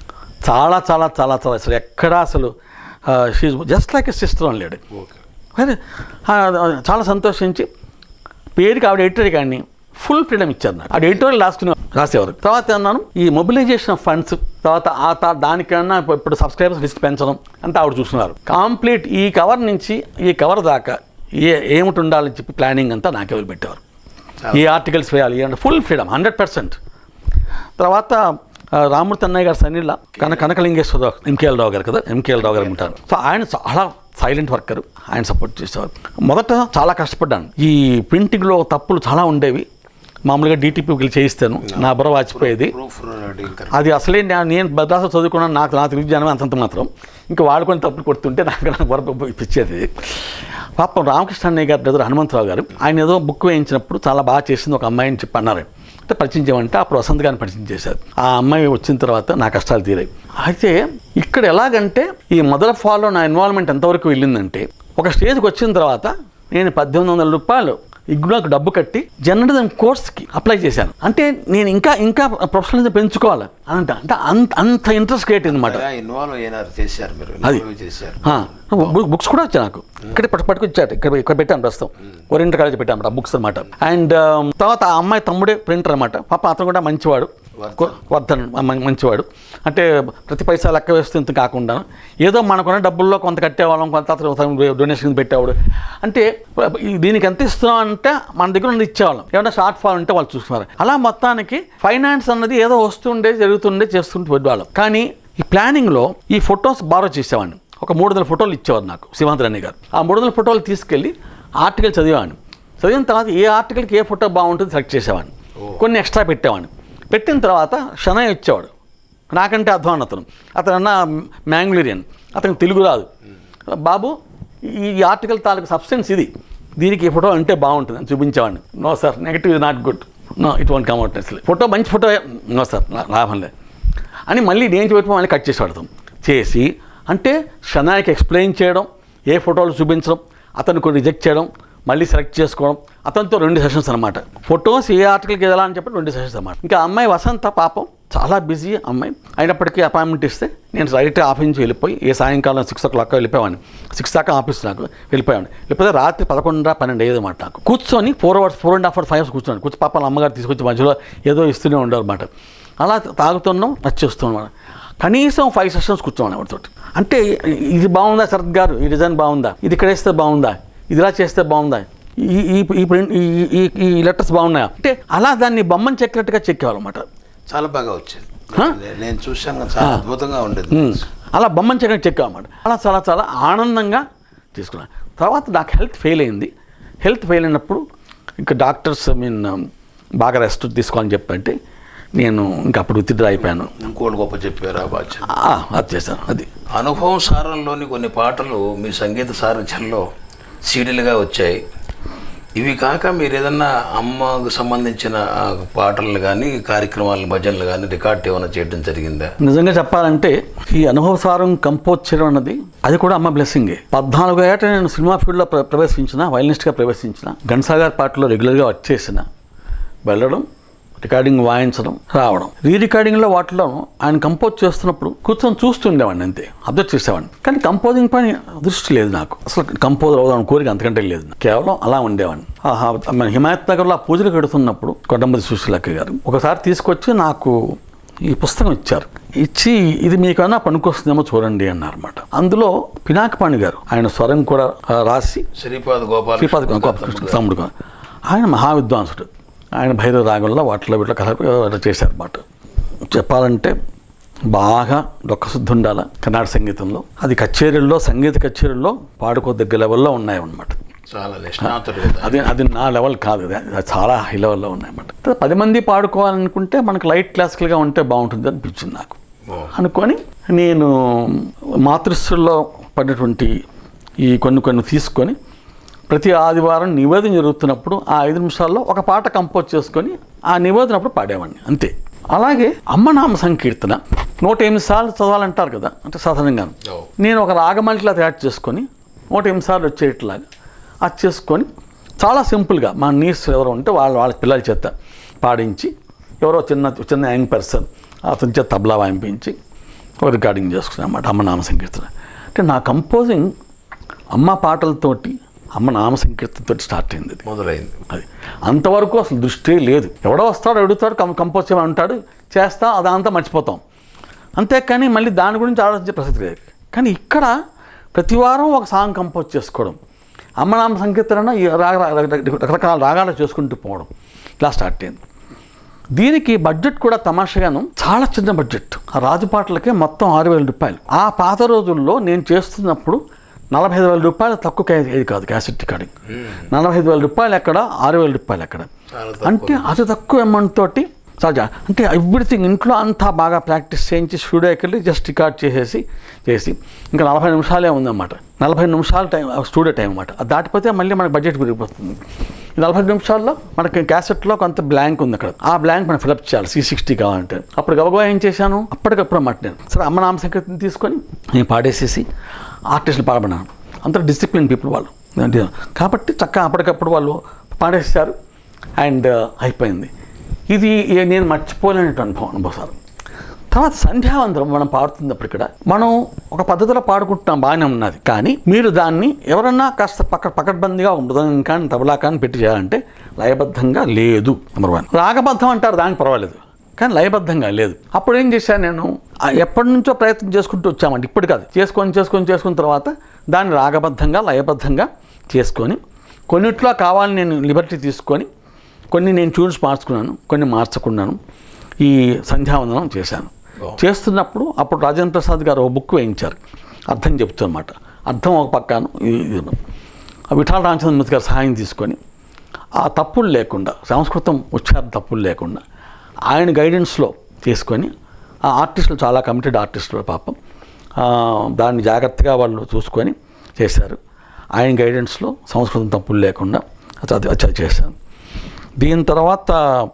Speaker 3: చాలా చాలా చాలా చాలా అసలు ఎక్కడా అసలు she's just like a sister అని లేడు అదే ఆ, చాలా సంతోషించి పేరుకి ఆవిడ ఎడిటర్ కానీ ఫుల్ ఫ్రీడమ్ ఇచ్చారు నాకు ఆవిడ ఎడిటోరియల్ రాసుకునే రాసేవారు తర్వాత అన్నాను ఈ మొబిలైజేషన్ ఆఫ్ ఫండ్స్ తర్వాత ఆ తా- దానికన్నా ఇప్పుడు- ఇప్పుడు సబ్స్క్రైబర్స్ లిస్ట్ పెంచడం అంతా ఆవిడ చూస్తున్నారు కంప్లీట్ ఈ కవర్ నుంచి ఈ కవర్ దాకా ఏ ఏమిటి ఉండాలని చెప్పి ప్లానింగ్ అంతా నాకే వదిలిపెట్టేవారు ఏ ఆర్టికల్స్ వేయాలి అంటే ఫుల్ ఫ్రీడమ్ హండ్రెడ్ పర్సెంట్ తర్వాత ఆ, రామూర్తి అన్నయ్య గారు సన్నిలా కన కనకలింగేశ్వరరావు ఎంకేఎల్ రావు గారు కదా ఎంకేఎల్ రావు గారు ఉంటారు సో ఆయన చాలా సైలెంట్ వర్కర్ ఆయన సపోర్ట్ చేసేవారు మొదట చాలా కష్టపడ్డాను ఈ ప్రింటింగ్లో తప్పులు చాలా ఉండేవి మామూలుగా డీటీపీకి చేయిస్తాను నా బుర్ర వాచిపోయేది
Speaker 4: ప్రూఫ్
Speaker 3: అది అసలే నా- నేను భద్రాస చదువుకున్నాను నాకు నా తెలుగు జ్ఞానం అంతంత మాత్రం ఇంకా వాడు కొన్ని తప్పులు కొడుతుంటే నాకు నాకు వరకు ఇప్పించేది పాపం రామకృష్ణ అన్నయ్య గారు బ్రదర్ హనుమంతరావు గారు ఆయన ఏదో బుక్ వేయించినప్పుడు చాలా బాగా చేసింది ఒక అమ్మాయిని చెప్పి అన్నారు అంటే పరిచయం చేయమంటే అప్పుడు వసంత్ గారిని పరిచయం చేశారు ఆ అమ్మాయి వచ్చిన తర్వాత నా కష్టాలు తీరాయి అయితే ఇక్కడ ఎలాగంటే ఈ మొదల ఫాలో నా ఇన్వాల్వ్మెంట్ ఎంతవరకు వెళ్ళిందంటే ఒక స్టేజ్కి వచ్చిన తర్వాత నేను పద్దెనిమిది వందల రూపాయలు ఇగ్నోకి డబ్బు కట్టి జర్నలిజం కోర్స్కి అప్లై చేశాను అంటే నేను ఇంకా ఇంకా ప్రొఫెషనలిజం పెంచుకోవాలి అంట అంటే అంత అంత ఇంట్రెస్ట్ క్రియేట్ అనమాట
Speaker 4: ఇన్వాల్వ్ అయినారు చేశారు మీరు
Speaker 3: అది.
Speaker 4: ఇన్వాల్వ్ చేశారు
Speaker 3: బుక్స్ కూడా వచ్చాయి నాకు ఇక్కడ పట్టు పట్టుకొచ్చారు ఇక్కడ ఇక్కడ పెట్టాను ప్రస్తుతం ఓరియంటల్ కాలేజ్ పెట్టాను ఆ బుక్స్ అనమాట అండ్ తర్వాత ఆ అమ్మాయి తమ్ముడే ప్రింటర్ అనమాట పాప అతను కూడా మంచివాడు కొ- వర్ధన్ మ- మంచివాడు అంటే ప్రతి పైసా లెక్క వేస్తూ ఇంత కాకుండా ఏదో మనకున్న డబ్బుల్లో కొంత కట్టేవాళ్ళం కొంత అతను డొనేషన్ పెట్టేవాడు అంటే ఈ- దీనికి ఎంత ఇస్తున్నాం అంటే మన దగ్గర ఉన్నది ఇచ్చేవాళ్ళం ఏమైనా షార్ట్ ఫాల్ ఉంటే వాళ్ళు చూస్తున్నారు అలా మొత్తానికి ఫైనాన్స్ అన్నది ఏదో వస్తుండే జరుగుతుండే చేస్తుంటే వెళ్ళేవాళ్ళం కానీ ఈ ప్లానింగ్లో ఈ ఫొటోస్ బారో చేసేవాడిని ఒక మూడు వందల ఫోటోలు ఇచ్చేవారు నాకు శివాంతరాణి గారు ఆ మూడు వందల ఫోటోలు తీసుకెళ్ళి ఆర్టికల్ చదివాను చదివిన తర్వాత ఏ ఆర్టికల్కి ఏ ఫోటో బాగుంటుంది సెలెక్ట్ చేసేవాడిని కొన్ని ఎక్స్ట్రా పెట్టేవాడిని పెట్టిన తర్వాత షనయ్ ఇచ్చేవాడు నాకంటే అధ్వాన్ అతను అతను అన్న మ్యాంగ్లూరియన్ అతనికి తెలుగు రాదు బాబు ఈ ఈ ఆర్టికల్ తాలూకు సబ్స్టెన్స్ ఇది దీనికి ఈ ఫోటో అంటే బాగుంటుంది అని చూపించేవాడిని no sir negative not good no it won't come out అసలు ఫోటో మంచి ఫోటో నో సార్ లాభం లేదు అని మళ్ళీ నేను చెప్పి మళ్ళీ కట్ చేసి పెడతాం చేసి అంటే షనాయికి ఎక్స్ప్లెయిన్ చేయడం ఏ ఫోటోలు చూపించడం అతను కొన్ని రిజెక్ట్ చేయడం మళ్ళీ సెలెక్ట్ చేసుకోవడం అతనితో రెండు సెషన్స్ అనమాట ఫొటోస్ ఏ ఆర్టికల్కి వెళ్ళాలని అని చెప్పి రెండు సెషన్స్ అనమాట ఇంకా అమ్మాయి వసంత పాపం చాలా బిజీ అమ్మాయి అయినప్పటికీ అపాయింట్మెంట్ ఇస్తే నేను డైరెక్ట్ ఆఫీస్ నుంచి వెళ్ళిపోయి ఏ సాయంకాలం సిక్స్ ఓ క్లాక్ వెళ్ళిపోయాను సిక్స్ దాకా ఆఫీస్ నాకు వెళ్ళిపోయాను వెళ్ళిపోతే రాత్రి పదకొండున్నర పన్నెండు అయ్యేది అనమాట నాకు కూర్చొని four hours four and half hour five hours కూర్చొని కూర్చొని పాప వాళ్ళ అమ్మగారు తీసుకొచ్చి మధ్యలో ఏదో ఇస్తూనే ఉండరు అనమాట అలా తాగుతున్నాం నచ్చేస్తున్నాం కనీసం ఫైవ్ సెషన్స్ కూర్చోమని ఎవరితో అంటే ఇది బాగుందా శరత్ గారు ఈ డిజైన్ బాగుందా ఇది ఇక్కడ వేస్తే బాగుందా ఇది ఇలా చేస్తే బాగుందా ఈ ఈ ఈ print- ఈ- ఈ ఈ లెటర్స్ బాగున్నాయా అంటే అలా దాన్ని బొమ్మని చెక్కినట్టుగా చెక్కేవాళ్ళమాట
Speaker 4: చాలా బాగా వచ్చింది
Speaker 3: హ?
Speaker 4: నే- నేను చూశాను కదా, చాలా అద్భుతంగా ఉండేది
Speaker 3: ఉమ్. అలా బొమ్మని చెక్కని చెక్కామన్నమాట అలా చాలా చాలా ఆనందంగా తీసుకున్నాను తర్వాత నాకు హెల్త్ ఫెయిల్ అయింది హెల్త్ ఫెయిల్ అయినప్పుడు ఇంకా డాక్టర్స్ మీన్ బాగా రెస్ట్ తీసుకోవాలని చెప్పంటే నేను ఇంకా అప్పుడు విత్డ్రా అయిపోయాను
Speaker 4: ఇంకోటి గొప్ప చెప్పారు ఆ బాధ్యత
Speaker 3: ఆ, అది చేశాను అది
Speaker 4: అనుభవం సారంలోని కొన్ని పాటలు మీ సంగీత సారథ్యంలో సీడీలుగా వచ్చాయి ఇవి కాక మీరు ఏదన్నా అమ్మకు సంబంధించిన ఆ, పాటలు కానీ కార్యక్రమాలు భజనలు కానీ రికార్డ్ ఏమైనా చేయడం జరిగిందా
Speaker 3: నిజంగా చెప్పాలంటే ఈ అనుభవసారం కంపోజ్ చేయడం అన్నది అది కూడా అమ్మ బ్లెస్సింగే పద్నాలుగు ఏట నేను సినిమా ఫీల్డ్లో ప్ర ప్రవేశించిన వైలనిస్ట్గా ప్రవేశించిన ఘంటసాగర్ పాటలో రెగ్యులర్గా వర్క్ చేసిన వెళ్ళడం రికార్డింగ్ వాయించడం రావడం రీ రికార్డింగ్లో వాటిలో ఆయన కంపోజ్ చేస్తున్నప్పుడు కూర్చొని చూస్తుండేవాడిని అంతే అబ్జర్వ్ చేసేవాడిని కానీ కంపోజింగ్ పని దృష్టి లేదు నాకు అసలు కంపోజర్ అవుదాం కోరిక అంతకంటే లేదు నాకు. కేవలం అలా ఉండేవాడిని ఆహా, మన హిమాయత్ నగర్లో ఆ పూజలు కడుతున్నప్పుడు కొండమది సుశీలక్క గారు ఒకసారి తీసుకొచ్చి నాకు ఈ పుస్తకం ఇచ్చారు ఇచ్చి ఇది మీకన్నా పనికొస్తుందేమో చూడండి అన్నారన్నమాట అందులో పినాకపాణి గారు ఆయన స్వరం కూడా ఆ, రాసి
Speaker 4: శ్రీపాద గోపాల
Speaker 3: శ్రీపాద గోపాలకృష్ణ తమ్ముడు గారు. ఆయన మహావిద్వాంసుడు ఆయన భైరవ రాగంలో వాటిలో వీటిలో కథ చేశారన్నమాట చెప్పాలంటే బాగా డొక్కశుద్ధి ఉండాల కర్ణాటక సంగీతంలో అది కచేరీల్లో సంగీత కచేరీల్లో పాడుకోదగ్గ లెవెల్లో ఉన్నాయన్నమాట
Speaker 4: చాలా నిష్ణాతుడు కదా
Speaker 3: అది అది నా లెవెల్ కాదు అది అది చాలా హై లెవెల్లో ఉన్నాయన్నమాట పది మంది పాడుకోవాలనుకుంటే మనకు లైట్ క్లాసికల్గా ఉంటే బాగుంటుంది అనిపించింది నాకు
Speaker 4: ఓ.
Speaker 3: అనుకొని నేను మాతృశ్రీలో పడినటువంటి ఈ కొన్ని కొన్ని తీసుకొని ప్రతి ఆదివారం నివేదన జరుగుతున్నప్పుడు ఆ ఐదు నిమిషాల్లో ఒక పాట కంపోజ్ చేసుకొని ఆ నివేదన అప్పుడు పాడేవాడిని అంతే అలాగే అమ్మనామ సంకీర్తన నూట ఎనిమిది సార్లు చదవాలంటారు కదా అంటే సాధారణంగా
Speaker 4: ఓ.
Speaker 3: నేను ఒక రాగమంటలా తయారు చేసుకొని నూట ఎనిమిది సార్లు వచ్చేట్లాగా అది చేసుకొని చాలా సింపుల్గా మా నీస్ ఎవరు ఉంటే వాళ్ళ వాళ్ళ పిల్లల చేత పాడించి ఎవరో చిన్న చిన్న యంగ్ పర్సన్ అతని చేత తబలా వాయింపించి ఒక రికార్డింగ్ చేసుకున్నాను అన్నమాట అమ్మ నామ సంకీర్తన అంటే నా కంపోజింగ్ అమ్మ పాటలతోటి అమ్మ నామ సంకీర్తనతో స్టార్ట్ అయింది అది.
Speaker 4: మొదలైంది
Speaker 3: అది అంతవరకు అసలు దృష్టి లేదు ఎవడో వస్తాడు అడుగుతాడు కం కంపోజ్ చేయమని అంటాడు చేస్తా అదంతా మర్చిపోతాం అంతేకాని మళ్ళీ దాని గురించి ఆలోచించే ప్రసక్తి లేదు కానీ ఇక్కడ ప్రతి వారం ఒక సాంగ్ కంపోజ్ చేసుకోవడం అమ్మనామ సంకీర్తన ఈ రాగ రకరకాల రాగాలు చేసుకుంటూ పోవడం ఇలా స్టార్ట్ అయింది దీనికి బడ్జెట్ కూడా తమాషగాను చాలా చిన్న బడ్జెట్ ఆ రాజుపాటలకే మొత్తం ఆరు వేల రూపాయలు ఆ పాత రోజుల్లో నేను చేస్తున్నప్పుడు నలభై ఐదు వేల రూపాయలు తక్కువ కా- ఏది కాదు క్యాసెట్ రికార్డింగ్ నలభై ఐదు వేల రూపాయలు ఎక్కడ ఆరు వేల రూపాయలు ఎక్కడ
Speaker 4: చాలా తక్కువ.
Speaker 3: అంటే అతి తక్కువ అమౌంట్ తోటి సహజ అంటే ఎవ్రీథింగ్ ఇంట్లో అంతా బాగా ప్రాక్టీస్ చేయించి స్టూడియోకి వెళ్ళి జస్ట్ రికార్డ్ చేసేసి చేసి ఇంకా నలభై నిమిషాలే ఉందన్నమాట నలభై నిమిషాల టైం స్టూడియో టైం అన్నమాట అది దాటిపోతే మళ్ళీ మనకి బడ్జెట్ పెరిగిపోతుంది ఈ నలభై నిమిషాల్లో మనకి క్యాసెట్లో కొంత బ్లాంక్ ఉంది అక్కడ ఆ బ్లాంక్ మనం ఫిలప్ చేయాలి సి సిక్స్టీ కావాలంటే అప్పుడు గబగబా ఏం చేశాను అప్పటికప్పుడు అన్నమాట నేను సరే అమ్మ నామ సంకీర్తన తీసుకొని నేను పాడేసేసి ఆర్టిస్టులు పాడమన్నాను అంత డిసిప్లిన్ పీపుల్ వాళ్ళు అంటే కాబట్టి చక్కగా అప్పటికప్పుడు వాళ్ళు పాడేశారు అండ్ అయిపోయింది ఇది ఏ- నేను మర్చిపోలేనటువంటి అనుభవం అనుభవం తర్వాత సంధ్యావందనం మనం పాడుతున్నప్పుడు ఇక్కడ మనం ఒక పద్ధతిలో పాడుకుంటున్నాం బాగానే ఉన్నది కానీ మీరు దాన్ని ఎవరన్నా కాస్త పక్క పకడ్బందీగా ఒక మృదంగం కానీ తబలా కానీ పెట్టి చేయాలంటే లయబద్ధంగా లేదు నెంబర్ వన్ రాగబద్ధం అంటారు దానికి పర్వాలేదు కానీ లయబద్ధంగా లేదు అప్పుడు ఏం చేశాను నేను ఆ ఎప్పటి నుంచో ప్రయత్నం చేసుకుంటూ వచ్చామండి ఇప్పుడు కాదు చేసుకొని చేసుకొని చేసుకున్న తర్వాత దాన్ని రాగబద్ధంగా లయబద్ధంగా చేసుకొని కొన్నిట్లో కావాలని నేను లిబర్టీ తీసుకొని కొన్ని నేను ట్యూన్స్ మార్చుకున్నాను కొన్ని మార్చుకున్నాను ఈ సంధ్యావందనం చేశాను చేస్తున్నప్పుడు అప్పుడు రాజేంద్ర ప్రసాద్ గారు ఒక బుక్ వేయించారు అర్థం చెప్తున్నమాట అర్థం ఒక పక్కను ఇది ఇది ఉన్నది. ఆ విఠాల రామచంద్రమూర్తి గారు సహాయం తీసుకొని ఆ తప్పులు లేకుండా సంస్కృతం ఉచ్చారణ తప్పులు లేకుండా ఆయన గైడెన్స్లో తీసుకొని ఆ ఆర్టిస్టులు చాలా కమిటెడ్ ఆర్టిస్టులు పాపం ఆ, దాన్ని జాగ్రత్తగా వాళ్ళు చూసుకొని చేశారు ఆయన గైడెన్స్లో సంస్కృతం తప్పులు లేకుండా చదివి చ- చేశాను దీని తర్వాత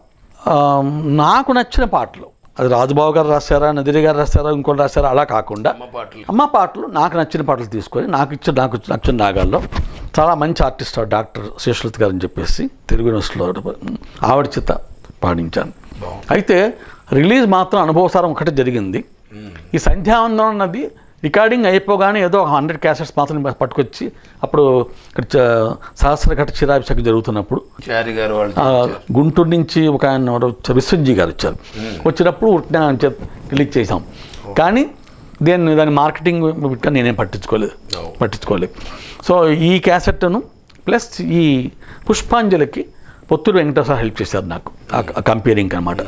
Speaker 3: ఆ, నాకు నచ్చిన పాటలు అది రాజుబాబు గారు రాశారా నదిరి గారు రాశారా ఇంకోటి రాశారా అలా కాకుండా
Speaker 4: అమ్మ పాటలు
Speaker 3: అమ్మ పాటలు నాకు నచ్చిన పాటలు తీసుకొని నాకు ఇచ్చిన నాకు నచ్చిన రాగాల్లో చాలా మంచి ఆర్టిస్ట్ ఆ డాక్టర్ శేషలత్ గారు అని చెప్పేసి తెలుగు యూనివర్సిటీలో ఆవిడ చేత పాడించాను అయితే రిలీజ్ మాత్రం అనుభవసారం ఒకటి జరిగింది ఈ సంధ్యావందనం అన్నది రికార్డింగ్ అయిపోగానే ఏదో ఒక హండ్రెడ్ క్యాసెట్స్ మాత్రం పట్టుకొచ్చి అప్పుడు ఇక్కడ చ- సహస్రఘట చిరాభిషేకం జరుగుతున్నప్పుడు
Speaker 4: చారి గారు వాళ్ళు
Speaker 3: ఆ, గుంటూరు నుంచి ఒక ఆయన ఎవరో వచ్చారు, విశ్వజీ గారు వచ్చారు వచ్చినప్పుడు ఉట్టిన అని చెప్పి రిలీజ్ చేసాం కానీ దేన్ని దాని మార్కెటింగ్ బిట్గా నేనేం పట్టించుకోలేదు
Speaker 4: No.
Speaker 3: పట్టించుకోలేదు సో ఈ క్యాసెట్ను ప్లస్ ఈ పుష్పాంజలికి పొత్తూరు వెంకటేశ్వర హెల్ప్ చేశారు నాకు ఆ కంపేరింగ్ అనమాట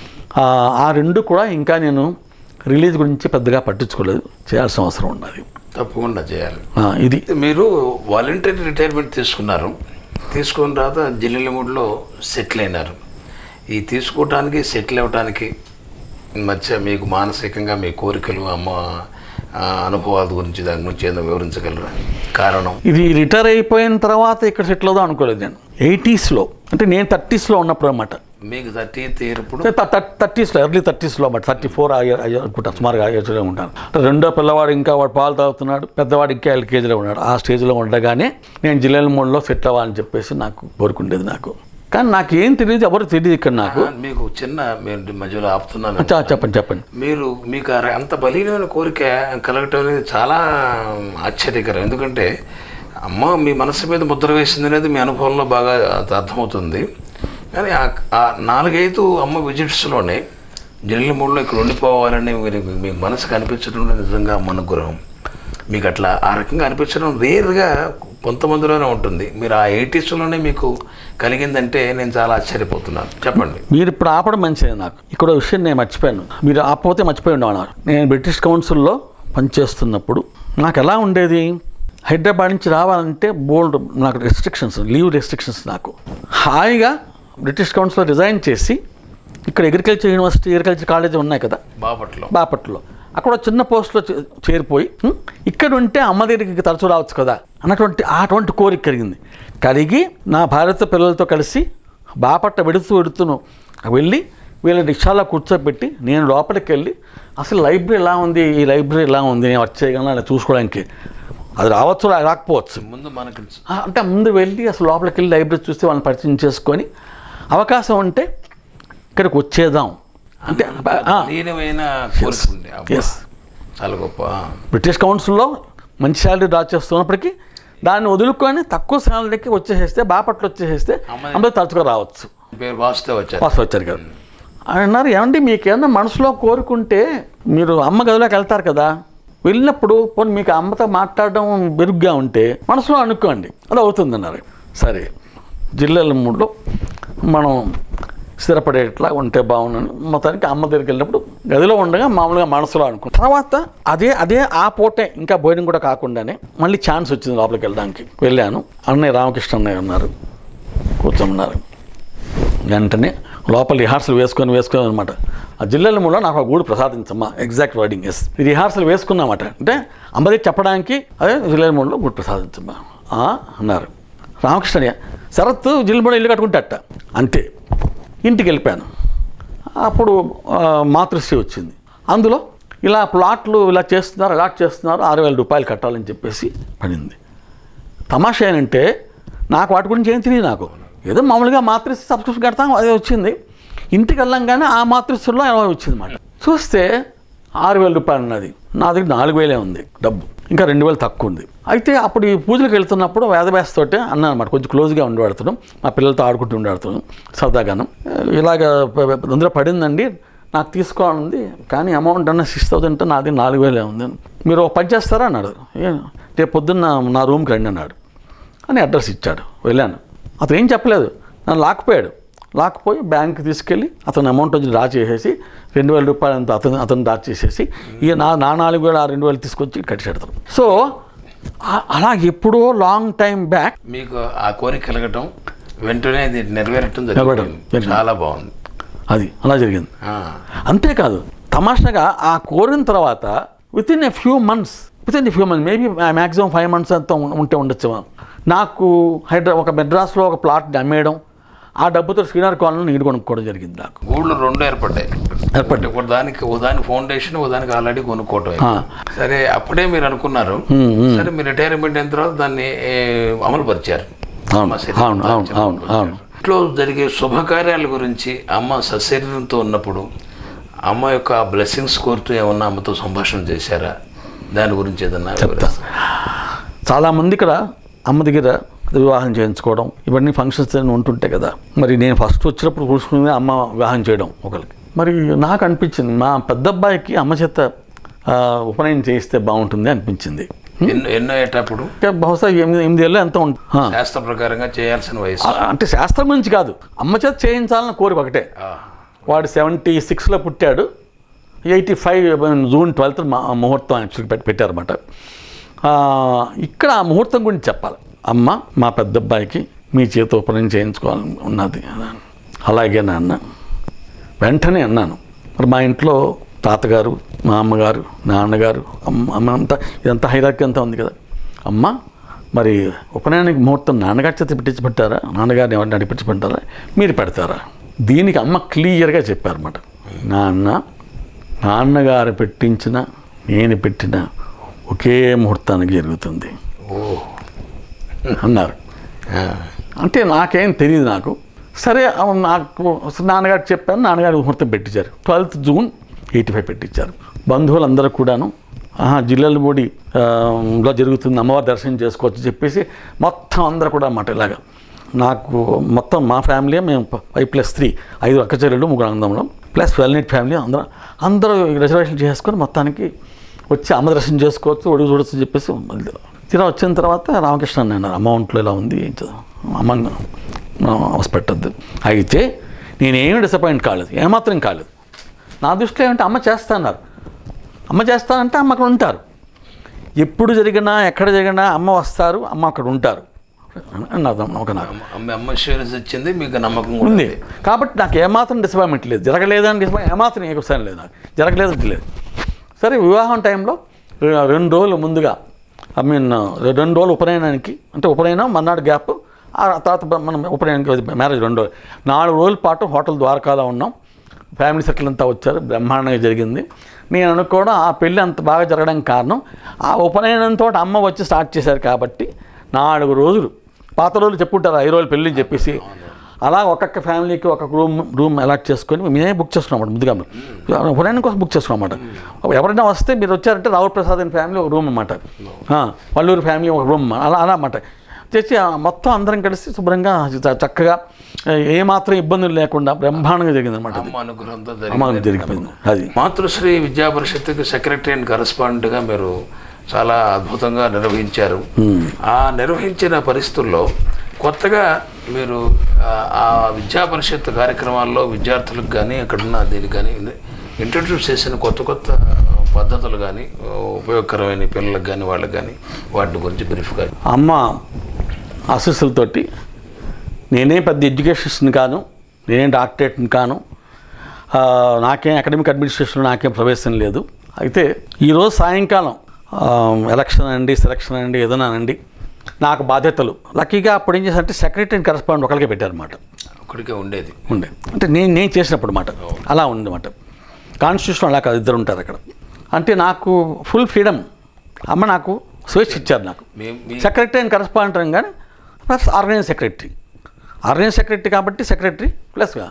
Speaker 3: ఆ రెండు కూడా ఇంకా నేను రిలీజ్ గురించి పెద్దగా పట్టించుకోలేదు చేయాల్సిన అవసరం ఉన్నది
Speaker 4: తప్పకుండా చేయాలి
Speaker 3: ఆ, ఇది
Speaker 4: మీరు వాలంటరీ రిటైర్మెంట్ తీసుకున్నారు తీసుకున్న తర్వాత జిల్లెలమూడిలో సెటిల్ అయినారు ఈ తీసుకోవటానికి సెటిల్ అవ్వటానికి మధ్య మీకు మానసికంగా మీ కోరికలు అమ్మ ఆ, అనుభవాల గురించి దాని గురించి ఏదో వివరించగలరా కారణం
Speaker 3: ఇది రిటైర్ అయిపోయిన తర్వాత ఇక్కడ సెటిల్ అవుదాం అనుకోలేదు నేను ఎయిటీస్లో అంటే నేను థర్టీస్లో ఉన్నప్పుడు అనమాట
Speaker 4: మీకు థర్టీ తీరప్పుడు
Speaker 3: థర్టీస్లో ఎర్లీ థర్టీస్లో బట్ థర్టీ ఫోర్ అనుకుంటా సుమారుగా ఏజ్లో ఉంటాను అంటే రెండో పిల్లవాడు ఇంకా వాడు పాలు తాగుతున్నాడు పెద్దవాడు ఇంకా ఎల్కేజీలో ఉన్నాడు ఆ స్టేజ్లో ఉండగానే నేను జిల్లాల మూడులో సెటిల్ అవ్వాలని చెప్పేసి నాకు కోరుకుండేది నాకు కానీ నాకేం తెలియదు ఎవరు తెలియదు ఇక్కడ నాకు
Speaker 4: ఆ, మీకు చిన్న మీరు మధ్యలో ఆపుతున్నాను
Speaker 3: చ- చెప్పండి చెప్పండి
Speaker 4: మీరు మీకు ఆ అంత బలీనమైన కోరిక కలగటం అనేది చాలా ఆశ్చర్యకరం ఎందుకంటే అమ్మ మీ మనసు మీద ముద్ర వేసింది అనేది మీ అనుభవంలో బాగా అర్థ- అర్థమవుతుంది కానీ ఆ- ఆ నాలుగైదు అమ్మ విజిట్స్లోనే జిల్లా మూడులో ఇక్కడ ఉండిపోవాలని మీరు మీ మనసుకు అనిపించడం నిజంగా అమ్మ అనుగ్రహం మీకు అట్లా ఆ రకంగా అనిపించడం రేర్గా కొంతమందిలోనే ఉంటుంది మీరు ఆ ఎయిటీస్లోనే మీకు కలిగిందంటే నేను చాలా ఆశ్చర్యపోతున్నాను చెప్పండి
Speaker 3: మీరు ఇప్పుడు ఆపడం మంచిది నాకు ఇక్కడ ఒక విషయం నేను మర్చిపోయాను మీరు ఆపపోతే మర్చిపోయి ఉండేవాడు నేను బ్రిటిష్ కౌన్సిల్లో పనిచేస్తున్నప్పుడు నాకు ఎలా ఉండేది హైదరాబాద్ నుంచి రావాలంటే బోల్డ్ నాకు రెస్ట్రిక్షన్స్ లీవ్ రెస్ట్రిక్షన్స్ నాకు హాయిగా బ్రిటిష్ కౌన్సిల్లో రిజైన్ చేసి ఇక్కడ అగ్రికల్చర్ యూనివర్సిటీ అగ్రికల్చర్ కాలేజ్ ఉన్నాయి కదా
Speaker 4: బాపట్లో
Speaker 3: బాపట్లో అక్కడ ఒక చిన్న పోస్ట్లో చే- చేరిపోయి "హ్మ్, ఇక్కడ ఉంటే అమ్మ దగ్గరికి తరచూ రావచ్చు కదా అన్నటువంటి అటువంటి కోరిక కలిగింది కలిగి నా భార్యతో పిల్లలతో కలిసి బాపట్ల వెడుతూ వెడుతూను వెళ్ళి వీళ్ళ రిక్షాలో కూర్చోబెట్టి నేను లోపలికి వెళ్ళి అసలు లైబ్రరీ ఎలా ఉంది ఈ లైబ్రరీ ఎలా ఉంది నేను వచ్చేయగలను అలా చూసుకోవడానికి అది రావచ్చు రా- రాకపోవచ్చు
Speaker 4: ముందు మనకి
Speaker 3: ఆ, అంటే ముందు వెళ్ళి అసలు లోపలికి వెళ్ళి లైబ్రరీ చూస్తే వాళ్ళని పరిచయం చేసుకొని అవకాశం ఉంటే ఇక్కడికి వచ్చేద్దాం అంటే ఆ,
Speaker 4: లీనమైన కోరిక ఉంది అబ్బా.
Speaker 3: Yes.
Speaker 4: చాలా గొప్ప
Speaker 3: బ్రిటిష్ కౌన్సిల్లో మంచి శాలరీ డ్రా చేస్తున్నప్పటికీ దాన్ని వదులుకొని తక్కువ శాలరీకి వచ్చేసేస్తే బాపట్ల వచ్చేసేస్తే
Speaker 4: అమ్మాయి-
Speaker 3: అందరూ తరచుగా రావచ్చు
Speaker 4: పేరు వాస్తే వచ్చారు
Speaker 3: పాస్ వచ్చారు కదా ఆయన అన్నారు ఏమండి మీకేమన్నా మనసులో కోరుకుంటే మీరు అమ్మ గదిలోకి వెళ్తారు కదా వెళ్ళినప్పుడు పోనీ మీకు అమ్మతో మాట్లాడడం బెరుగ్గా ఉంటే మనసులో అనుకోండి అది అవుతుంది అన్నారు సరే జిల్లాల మూడులో మనం స్థిరపడేట్లా ఉంటే బాగున్నాను మొత్తానికి అమ్మ దగ్గరికి వెళ్ళినప్పుడు గదిలో ఉండగా మామూలుగా మనసులో అనుకున్నాను తర్వాత అదే అదే ఆ పూటే ఇంకా భోజనం కూడా కాకుండానే మళ్ళీ ఛాన్స్ వచ్చింది లోపలికి వెళ్ళడానికి వెళ్ళాను అన్నయ్య రామకృష్ణ అన్నయ్య ఉన్నారు కూర్చోమన్నారు వెంటనే లోపల రిహార్సల్ వేసుకొని వేసుకొని అనమాట ఆ జిల్లాల మూల నాకు ఆ గూడు ప్రసాదించమ్మా ఎగ్జాక్ట్ వర్డింగ్ ఎస్ రిహార్సల్ వేసుకున్నామట అంటే అమ్మది చెప్పడానికి అదే జిల్లాల మూడలో గూడు ప్రసాదించమ్మా ఆ, అన్నారు రామకృష్ణయ్య శరత్ జిల్లామూడ ఇల్లు కట్టుకుంటట అంతే ఇంటికి వెళ్ళిపోయాను అప్పుడు ఆ, మాతృశ్రీ వచ్చింది అందులో ఇలా ప్లాట్లు ఇలా చేస్తున్నారు అలాట్ చేస్తున్నారు ఆరు వేల రూపాయలు కట్టాలని చెప్పేసి పడింది తమాషా ఏంటంటే నాకు వాటి గురించి ఏం తెలియదు నాకు ఏదో మామూలుగా మాతృశ్రీ సబ్స్క్రిప్షన్ కడతాం అదే వచ్చింది ఇంటికి వెళ్ళంగానే ఆ మాతృశ్రీలో అలా వచ్చింది అనమాట చూస్తే ఆరు వేల రూపాయలు ఉన్నది నా దగ్గర నాలుగు వేలే ఉంది డబ్బు ఇంకా రెండు వేలు తక్కువ ఉంది అయితే అప్పుడు ఈ పూజలకు వెళ్తున్నప్పుడు వేదవ్యాసతోటే అన్నాను అనమాట కొంచెం క్లోజ్గా ఉండేవాడుతున్నాం మా పిల్లలతో ఆడుకుంటూ ఉండేవాడుతున్నాం సరదాగాను ఇలాగ ప- ప- అందులో పడిందండి నాకు తీసుకోవాలంది కానీ అమౌంట్ అన్న సిక్స్ థౌసండ్ అంటే నాది నాలుగు వేలే ఉంది మీరు ఒక పని చేస్తారా అన్నాడు "ఏ, రేపు పొద్దున్న నా రూమ్కి రండి అన్నాడు అని అడ్రస్ ఇచ్చాడు వెళ్ళాను అతను ఏం చెప్పలేదు నన్ను లాక్కుపోయాడు లాక్కుపోయి బ్యాంక్కి తీసుకెళ్ళి అతను అమౌంట్ వచ్చి డ్రా చేసేసి రెండు వేల రూపాయలు అంత అతను అతను డ్రా చేసేసి ఇక నా నా నాలుగు వేలు ఆ రెండు వేలు తీసుకొచ్చి కట్టేడతారు సో ఆ- అలా ఎప్పుడో లాంగ్ టైం బ్యాక్
Speaker 4: మీకు ఆ కోరిక కలగటం వెంటనే ఇది నెరవేరటం
Speaker 3: నెరవేరటం
Speaker 4: జరిగింది
Speaker 3: జరిగింది.
Speaker 4: చాలా బాగుంది
Speaker 3: అది అలా జరిగింది
Speaker 4: ఆ,
Speaker 3: అంతేకాదు తమాషాగా ఆ కోరిన తర్వాత within a few months within a few months maybe maximum five months అంతా ఉం- ఉంటే ఉండొచ్చు నాకు హైదరా ఒక మెడ్రాస్లో ఒక ప్లాట్ అమ్మేయడం ఆ డబ్బుతో శ్రీనగర్ కాలనీ నీరు కొనుక్కోవడం జరిగింది నాకు
Speaker 4: గూళ్ళు రెండు ఏర్పడ్డాయి
Speaker 3: ఏర్పడ్డాయి.
Speaker 4: ఒక దానికి ఓ దానికి ఫౌండేషన్ ఓ దానికి ఆల్రెడీ కొనుక్కోవటం
Speaker 3: ఆ.
Speaker 4: సరే అప్పుడే మీరు అనుకున్నారు సరే మీరు రిటైర్మెంట్ అయిన తర్వాత దాన్ని ఏ, అమలు పరిచారు
Speaker 3: అవును,
Speaker 4: అమ్మ శరీరం
Speaker 3: అవును, అవును,
Speaker 4: దాల్చిన
Speaker 3: అవును,
Speaker 4: అమలు
Speaker 3: అవును.
Speaker 4: పరిచారు. ఇంట్లో జరిగే శుభకార్యాల గురించి అమ్మ సశరీరంతో ఉన్నప్పుడు అమ్మ యొక్క బ్లెస్సింగ్స్ కోరుతూ ఏమన్నా అమ్మతో సంభాషణ చేశారా దాని గురించి ఏదన్నా వివరిస్తారా?
Speaker 3: చాలామంది ఇక్కడ అమ్మ దగ్గర వివాహం చేయించుకోవడం ఇవన్నీ ఫంక్షన్స్ అన్నీ ఉంటుంటాయి కదా మరి నేను ఫస్ట్ వచ్చినప్పుడు కూర్చుని అమ్మ వివాహం చేయడం ఒకరికి మరి నాకు అనిపించింది మా పెద్ద అబ్బాయికి అమ్మ చేత ఆ, ఉపనయనం చేయిస్తే బాగుంటుంది అనిపించింది
Speaker 4: ఎన్నో ఎన్నో ఏటప్పుడు
Speaker 3: ఇంకా బహుశా ఎనిమిది ఎనిమిది ఏళ్ళు ఎంత ఉంటుంది ఆ.
Speaker 4: శాస్త్ర ప్రకారంగా చేయాల్సిన వయసు
Speaker 3: ఆ, అంటే శాస్త్రం గురించి కాదు అమ్మ చేత చేయించాలని కోరిక ఒకటే
Speaker 4: ఆ.
Speaker 3: వాడు సెవెంటీ సిక్స్లో పుట్టాడు ఎయిటీ ఫైవ్ జూన్ ట్వెల్త్ ముహూర్తం యాక్చువల్గా పెట్టి పెట్టారన్నమాట ఆ, ఇక్కడ ఆ ముహూర్తం గురించి చెప్పాలి అమ్మ మా పెద్ద అబ్బాయికి మీ చేత ఉపనయనం చేయించుకోవాలని ఉన్నది అన్నాను. అలాగే నాన్న వెంటనే అన్నాను మరి మా ఇంట్లో తాతగారు మా అమ్మగారు నాన్నగారు అమ్మ అమ్మ అంతా ఇదంతా హైరాకి అంతా ఉంది కదా అమ్మ మరి ఉపనయనానికి ముహూర్తం నాన్నగారి చేత పెట్టించి పెట్టారా నాన్నగారిని ఎవరిని నడిపించి పెట్టారా మీరు పెడతారా దీనికి అమ్మ క్లియర్గా చెప్పారన్నమాట నాన్న నాన్నగారు పెట్టించిన నేను పెట్టిన ఒకే ముహూర్తానికి జరుగుతుంది
Speaker 4: ఓ
Speaker 3: అన్నారు
Speaker 4: ఆ.
Speaker 3: అంటే నాకేం తెలియదు నాకు సరే అవును, నాకు నాన్నగారికి చెప్పాను నాన్నగారు ముహూర్తం పెట్టించారు ట్వెల్త్ జూన్ ఎయిటీ ఫైవ్ పెట్టించారు బంధువులందరూ కూడాను ఆహా జిల్లాల బోడి ఆ, లో జరుగుతుంది అమ్మవారి దర్శనం చేసుకోవచ్చు చెప్పేసి మొత్తం అందరూ కూడా అన్నమాట ఇలాగా నాకు మొత్తం మా ఫ్యామిలీ మేము ఫైవ్ ప్లస్ త్రీ ఐదు అక్క చెల్లెలు ముగ్గురు అందరం ప్లస్ వెల్నెట్ ఫ్యామిలీ అందరం అందరూ రిజర్వేషన్ చేసుకొని మొత్తానికి వచ్చి అమ్మ దర్శనం చేసుకోవచ్చు ఒడుగు చూడొచ్చు అని చెప్పేసి మళ్ళీ తీరా వచ్చిన తర్వాత రామకృష్ణ అన్నారు అమౌంట్లో ఇలా ఉంది ఏం చదువు అమ్మ అవసపెట్టద్దు అయితే నేనేమి డిసప్పాయింట్ కాలేదు ఏమాత్రం కాలేదు నా దృష్టిలో ఏమంటే అమ్మ చేస్తాన్నారు అమ్మ చేస్తానంటే అమ్మ అక్కడ ఉంటారు ఎప్పుడు జరిగినా ఎక్కడ జరిగినా అమ్మ వస్తారు అమ్మ అక్కడ ఉంటారు అని నా నమ్మకం నాకు
Speaker 4: అమ్మ అమ్మ షేర్స్ వచ్చింది మీకు నమ్మకం కూడా
Speaker 3: ఉంది కాబట్టి నాకు ఏమాత్రం డిసప్పాయింట్మెంట్ లేదు జరగలేదని డిసప్పాయింట్ ఏమాత్రం ఏ విషయం లేదు నాకు జరగలేదు అంటే లేదు సరే వివాహం టైంలో రె- రెండు రోజులు ముందుగా ఐ మీన్ రెండు రోజులు ఉపనయనానికి అంటే ఉపనయనం మన్నాడు గ్యాప్ ఆ తర్వాత బ- మనం ఉపనయనానికి మ్యారేజ్ రెండు రోజులు నాలుగు రోజుల పాటు హోటల్ ద్వారకాలో ఉన్నాం ఫ్యామిలీ సెటిల్ అంతా వచ్చారు బ్రహ్మాండంగా జరిగింది నేను అనుకోవడం ఆ పెళ్ళి అంత బాగా జరగడానికి కారణం ఆ ఉపనయనంతో అమ్మ వచ్చి స్టార్ట్ చేశారు కాబట్టి నాలుగు రోజులు పాత రోజులు చెప్పుంటారు ఐదు రోజులు పెళ్ళి అని చెప్పేసి అలా ఒక్కొక్క ఫ్యామిలీకి ఒక్కొక్క రూమ్ రూమ్ అలాట్ చేసుకొని మేమే బుక్ చేసుకున్నాం అన్నమాట ముందుగా ఉపనయనం కోసం బుక్ చేసుకున్నాం అన్నమాట ఎవరైనా వస్తే మీరు వచ్చారంటే రావు ప్రసాద్ అని ఫ్యామిలీ ఒక రూమ్ అన్నమాట ఆ, వల్లూరు ఫ్యామిలీ ఒక రూమ్ అలా అలా అన్నమాట తెచ్చి ఆ మొత్తం అందరం కలిసి శుభ్రంగా చ- చక్కగా ఏమాత్రం ఇబ్బందులు లేకుండా బ్రహ్మాండంగా జరిగింది అనమాట
Speaker 4: అమ్మ అనుగ్రహంతో
Speaker 3: అమ్మ
Speaker 4: జరిగింది
Speaker 3: జరిగిపోయింది అది
Speaker 4: మాతృశ్రీ విద్యా పరిషత్తుకి సెక్రటరీ అండ్ కరస్పాండెంట్గా మీరు చాలా అద్భుతంగా నిర్వహించారు ఆ నిర్వహించిన పరిస్థితుల్లో కొత్తగా మీరు ఆ- ఆ విద్యా పరిషత్ కార్యక్రమాల్లో విద్యార్థులకు కానీ అక్కడున్న దీనికి కానీ ఇంట్రడ్యూస్ చేసిన కొత్త కొత్త పద్ధతులు కానీ ఉపయోగకరమైన పిల్లలకు కానీ వాళ్ళకి కానీ వాటి గురించి బ్రీఫ్గా
Speaker 3: అమ్మ ఆశీస్సులతోటి నేనే పెద్ద ఎడ్యుకేషన్స్ని కాను నేనేం డాక్టరేట్ని కాను ఆ, నాకేం అకాడమిక్ అడ్మినిస్ట్రేషన్లో నాకేం ప్రవేశం లేదు అయితే ఈరోజు సాయంకాలం ఆ, ఎలక్షన్ అండి సెలక్షన్ అండి ఏదైనా అండి నాకు బాధ్యతలు లక్కీగా అప్పుడు ఏం చేశారంటే సెక్రటరీ అండ్ కరెస్పాండెంట్ ఒకరికే పెట్టారన్నమాట
Speaker 4: ఒక్కడికే ఉండేది
Speaker 3: ఉండే అంటే నేను నేను చేసినప్పుడు మాట అలా ఉందన్నమాట కాన్స్టిట్యూషన్ అలా కాదు ఇద్దరు ఉంటారు అక్కడ అంటే నాకు ఫుల్ ఫ్రీడమ్ అమ్మ నాకు స్వేచ్ఛ ఇచ్చారు నాకు
Speaker 4: మీ- మీ-
Speaker 3: సెక్రటరీ అండ్ కరెస్పాండెంట్ కానీ plus organise secretary organise secretary కాబట్టి సెక్రటరీ ప్లస్గా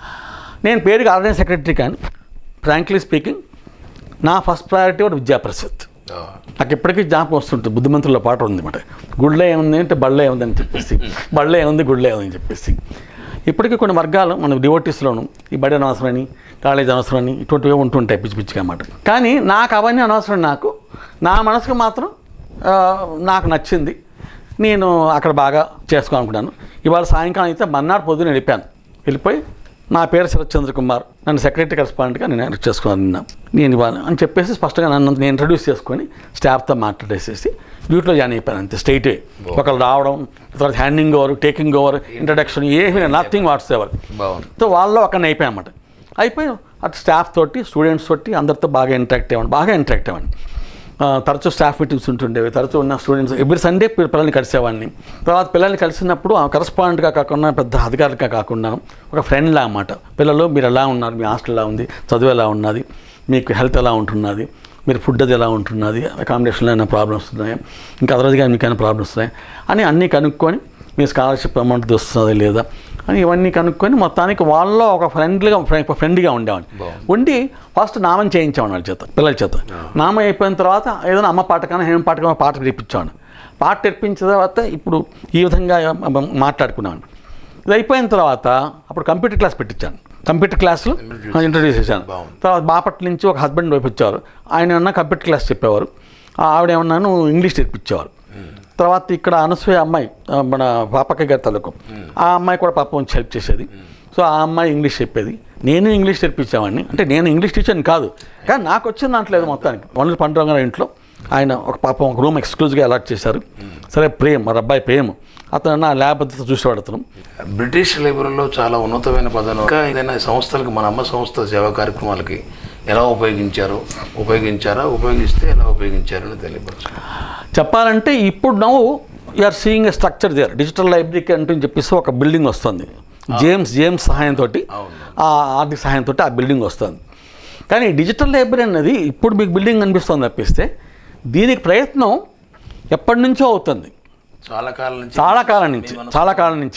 Speaker 3: నేను పేరుకి ఆర్గనైజ్ సెక్రటరీ కానీ ఫ్రాంక్లీ స్పీకింగ్ నా ఫస్ట్ ప్రయారిటీ కూడా విద్యా పరిషత్
Speaker 4: ఆ,
Speaker 3: నాకు ఇప్పటికీ జ్ఞాపకం వస్తుంటుంది బుద్ధిమంతుల పాట ఉంది అనమాట గుళ్ళో ఏముంది అంటే బళ్ళో ఏముంది అని చెప్పేసి బళ్ళో ఏముంది గుళ్ళో ఏముంది అని చెప్పేసి ఇప్పటికీ కొన్ని వర్గాలు మన డివోటీస్లోను ఈ బడి అనవసరమని కాలేజ్ అనవసరమని ఇటువంటివి ఉంటుంటాయి పిచ్చి పిచ్చిగా అన్నమాట కానీ నాకు అవన్నీ అనవసరం నాకు నా మనసుకు మాత్రం ఆ, నాకు నచ్చింది నేను అక్కడ బాగా చేసుకోవాలనుకున్నాను ఇవాళ సాయంకాలం అయితే మన్నాడు పొద్దున వెళ్ళిపోయాను వెళ్ళిపోయి నా పేరు శరత్ చంద్ర కుమార్ నన్ను సెక్రటరీ కరెస్పాండెంట్గా నేను ఎలక్ట్ చేసుకున్నాను నిన్న నేను ఇవాళ అని చెప్పేసి స్పష్టంగా నన్ను నేను ఇంట్రడ్యూస్ చేసుకొని స్టాఫ్తో మాట్లాడేసేసి డ్యూటీలో జాయిన్ అయిపోయాను అంతే స్ట్రైట్ ఒకళ్ళు రావడం తర్వాత handing over taking over introduction ఏమీ నథింగ్ వాట్స్ ఎవర్
Speaker 4: బాగుంది
Speaker 3: సో వాళ్ళలో ఒకరిని అయిపోయాయి అన్నమాట అయిపోయి అటు స్టాఫ్ తోటి స్టూడెంట్స్ తోటి అందరితో బాగా ఇంటరాక్ట్ అవ్వండి బాగా ఇంటరాక్ట్ అవ్వండి ఆ, తరచూ స్టాఫ్ మీటింగ్స్ ఉంటుండేవి తరచూ ఉన్న స్టూడెంట్స్ ఎవ్రీ సండే పి- పిల్లల్ని కలిసేవాడిని తర్వాత పిల్లల్ని కలిసినప్పుడు కరస్పాండెంట్గా కాకుండా పెద్ద అధికారిగా కాకుండా ఒక ఫ్రెండ్లా అన్నమాట పిల్లలు మీరు ఎలా ఉన్నారు మీ హాస్టల్ ఎలా ఉంది చదువు ఎలా ఉన్నది మీకు హెల్త్ ఎలా ఉంటున్నది మీరు ఫుడ్ అది ఎలా ఉంటున్నది అకామిడేషన్లో ఏమైనా ప్రాబ్లమ్స్ ఉన్నాయా ఇంకా అదర్స్గా మీకు ఏమైనా ప్రాబ్లమ్స్ ఉన్నాయా అని అన్నీ కనుక్కొని మీ స్కాలర్షిప్ అమౌంట్ వస్తుందా లేదా అని ఇవన్నీ కనుక్కొని మొత్తానికి వాళ్ళలో ఒక ఫ్రెండ్లీగా ఫ్రెండ్గా ఉండేవాడిని ఉండి ఫస్ట్ నామం చేయించేవాడు వాళ్ళ చేత పిల్లల చేత నామం అయిపోయిన తర్వాత ఏదైనా అమ్మ పాటకన్నా హేమ పాటకన్నా పాట నేర్పించేవాడు పాట నేర్పించిన తర్వాత ఇప్పుడు ఈ విధంగా మాట్లాడుకున్నాను ఇది అయిపోయిన తర్వాత అప్పుడు కంప్యూటర్ క్లాస్ పెట్టించాను కంప్యూటర్ క్లాసులు ఇంట్రడ్యూస్ చేశాను తర్వాత బాపట్ల నుంచి ఒక హస్బెండ్ వైపు వచ్చేవారు ఆయన ఏమన్నా కంప్యూటర్ క్లాస్ చెప్పేవారు ఆ ఆవిడ ఏమన్నాను ఇంగ్లీష్ నేర్పించేవారు తర్వాత ఇక్కడ అనసూయ అమ్మాయి ఆ, మన పాపక్క గారి తలకు ఆ అమ్మాయి కూడా పాపం వచ్చి హెల్ప్ చేసేది సో ఆ అమ్మాయి ఇంగ్లీష్ చెప్పేది నేను ఇంగ్లీష్ నేర్పించేవాడిని అంటే నేను ఇంగ్లీష్ టీచర్ని కాదు కానీ నాకు వచ్చిన దాంట్లో లేదు మొత్తానికి వనరు పండుగ గారి ఇంట్లో ఆయన ఒక పాపం ఒక రూమ్ ఎక్స్క్లూజివ్గా అలాట్ చేశారు సరే ప్రేమ్ మరి అబ్బాయి ప్రేమ్ అతను నా ల్యాబ్ అంతా చూసేవాడు అతను
Speaker 4: బ్రిటిష్ లైబ్రరీలో చాలా ఉన్నతమైన పదం ఇంకా ఏదైనా సంస్థలకు మన అమ్మ సంస్థ సేవా కార్యక్రమాలకి ఎలా ఉపయోగించారు ఉపయోగించారా ఉపయోగిస్తే ఎలా ఉపయోగించారని తెలియపరచు
Speaker 3: చెప్పాలంటే ఇప్పుడు నవ్వు you are seeing a structure there digital లైబ్రరీకి అంటూ చెప్పేసి ఒక బిల్డింగ్ వస్తుంది జేమ్స్ జేమ్స్ సహాయంతో ఆ ఆర్థిక సహాయంతో ఆ బిల్డింగ్ వస్తుంది కానీ డిజిటల్ లైబ్రరీ అనేది ఇప్పుడు మీకు బిల్డింగ్ కనిపిస్తుంది తప్పిస్తే దీనికి ప్రయత్నం ఎప్పటి నుంచో అవుతుంది
Speaker 4: చాలా కాలం నుంచి
Speaker 3: చాలా కాలం నుంచి చాలా కాలం నుంచి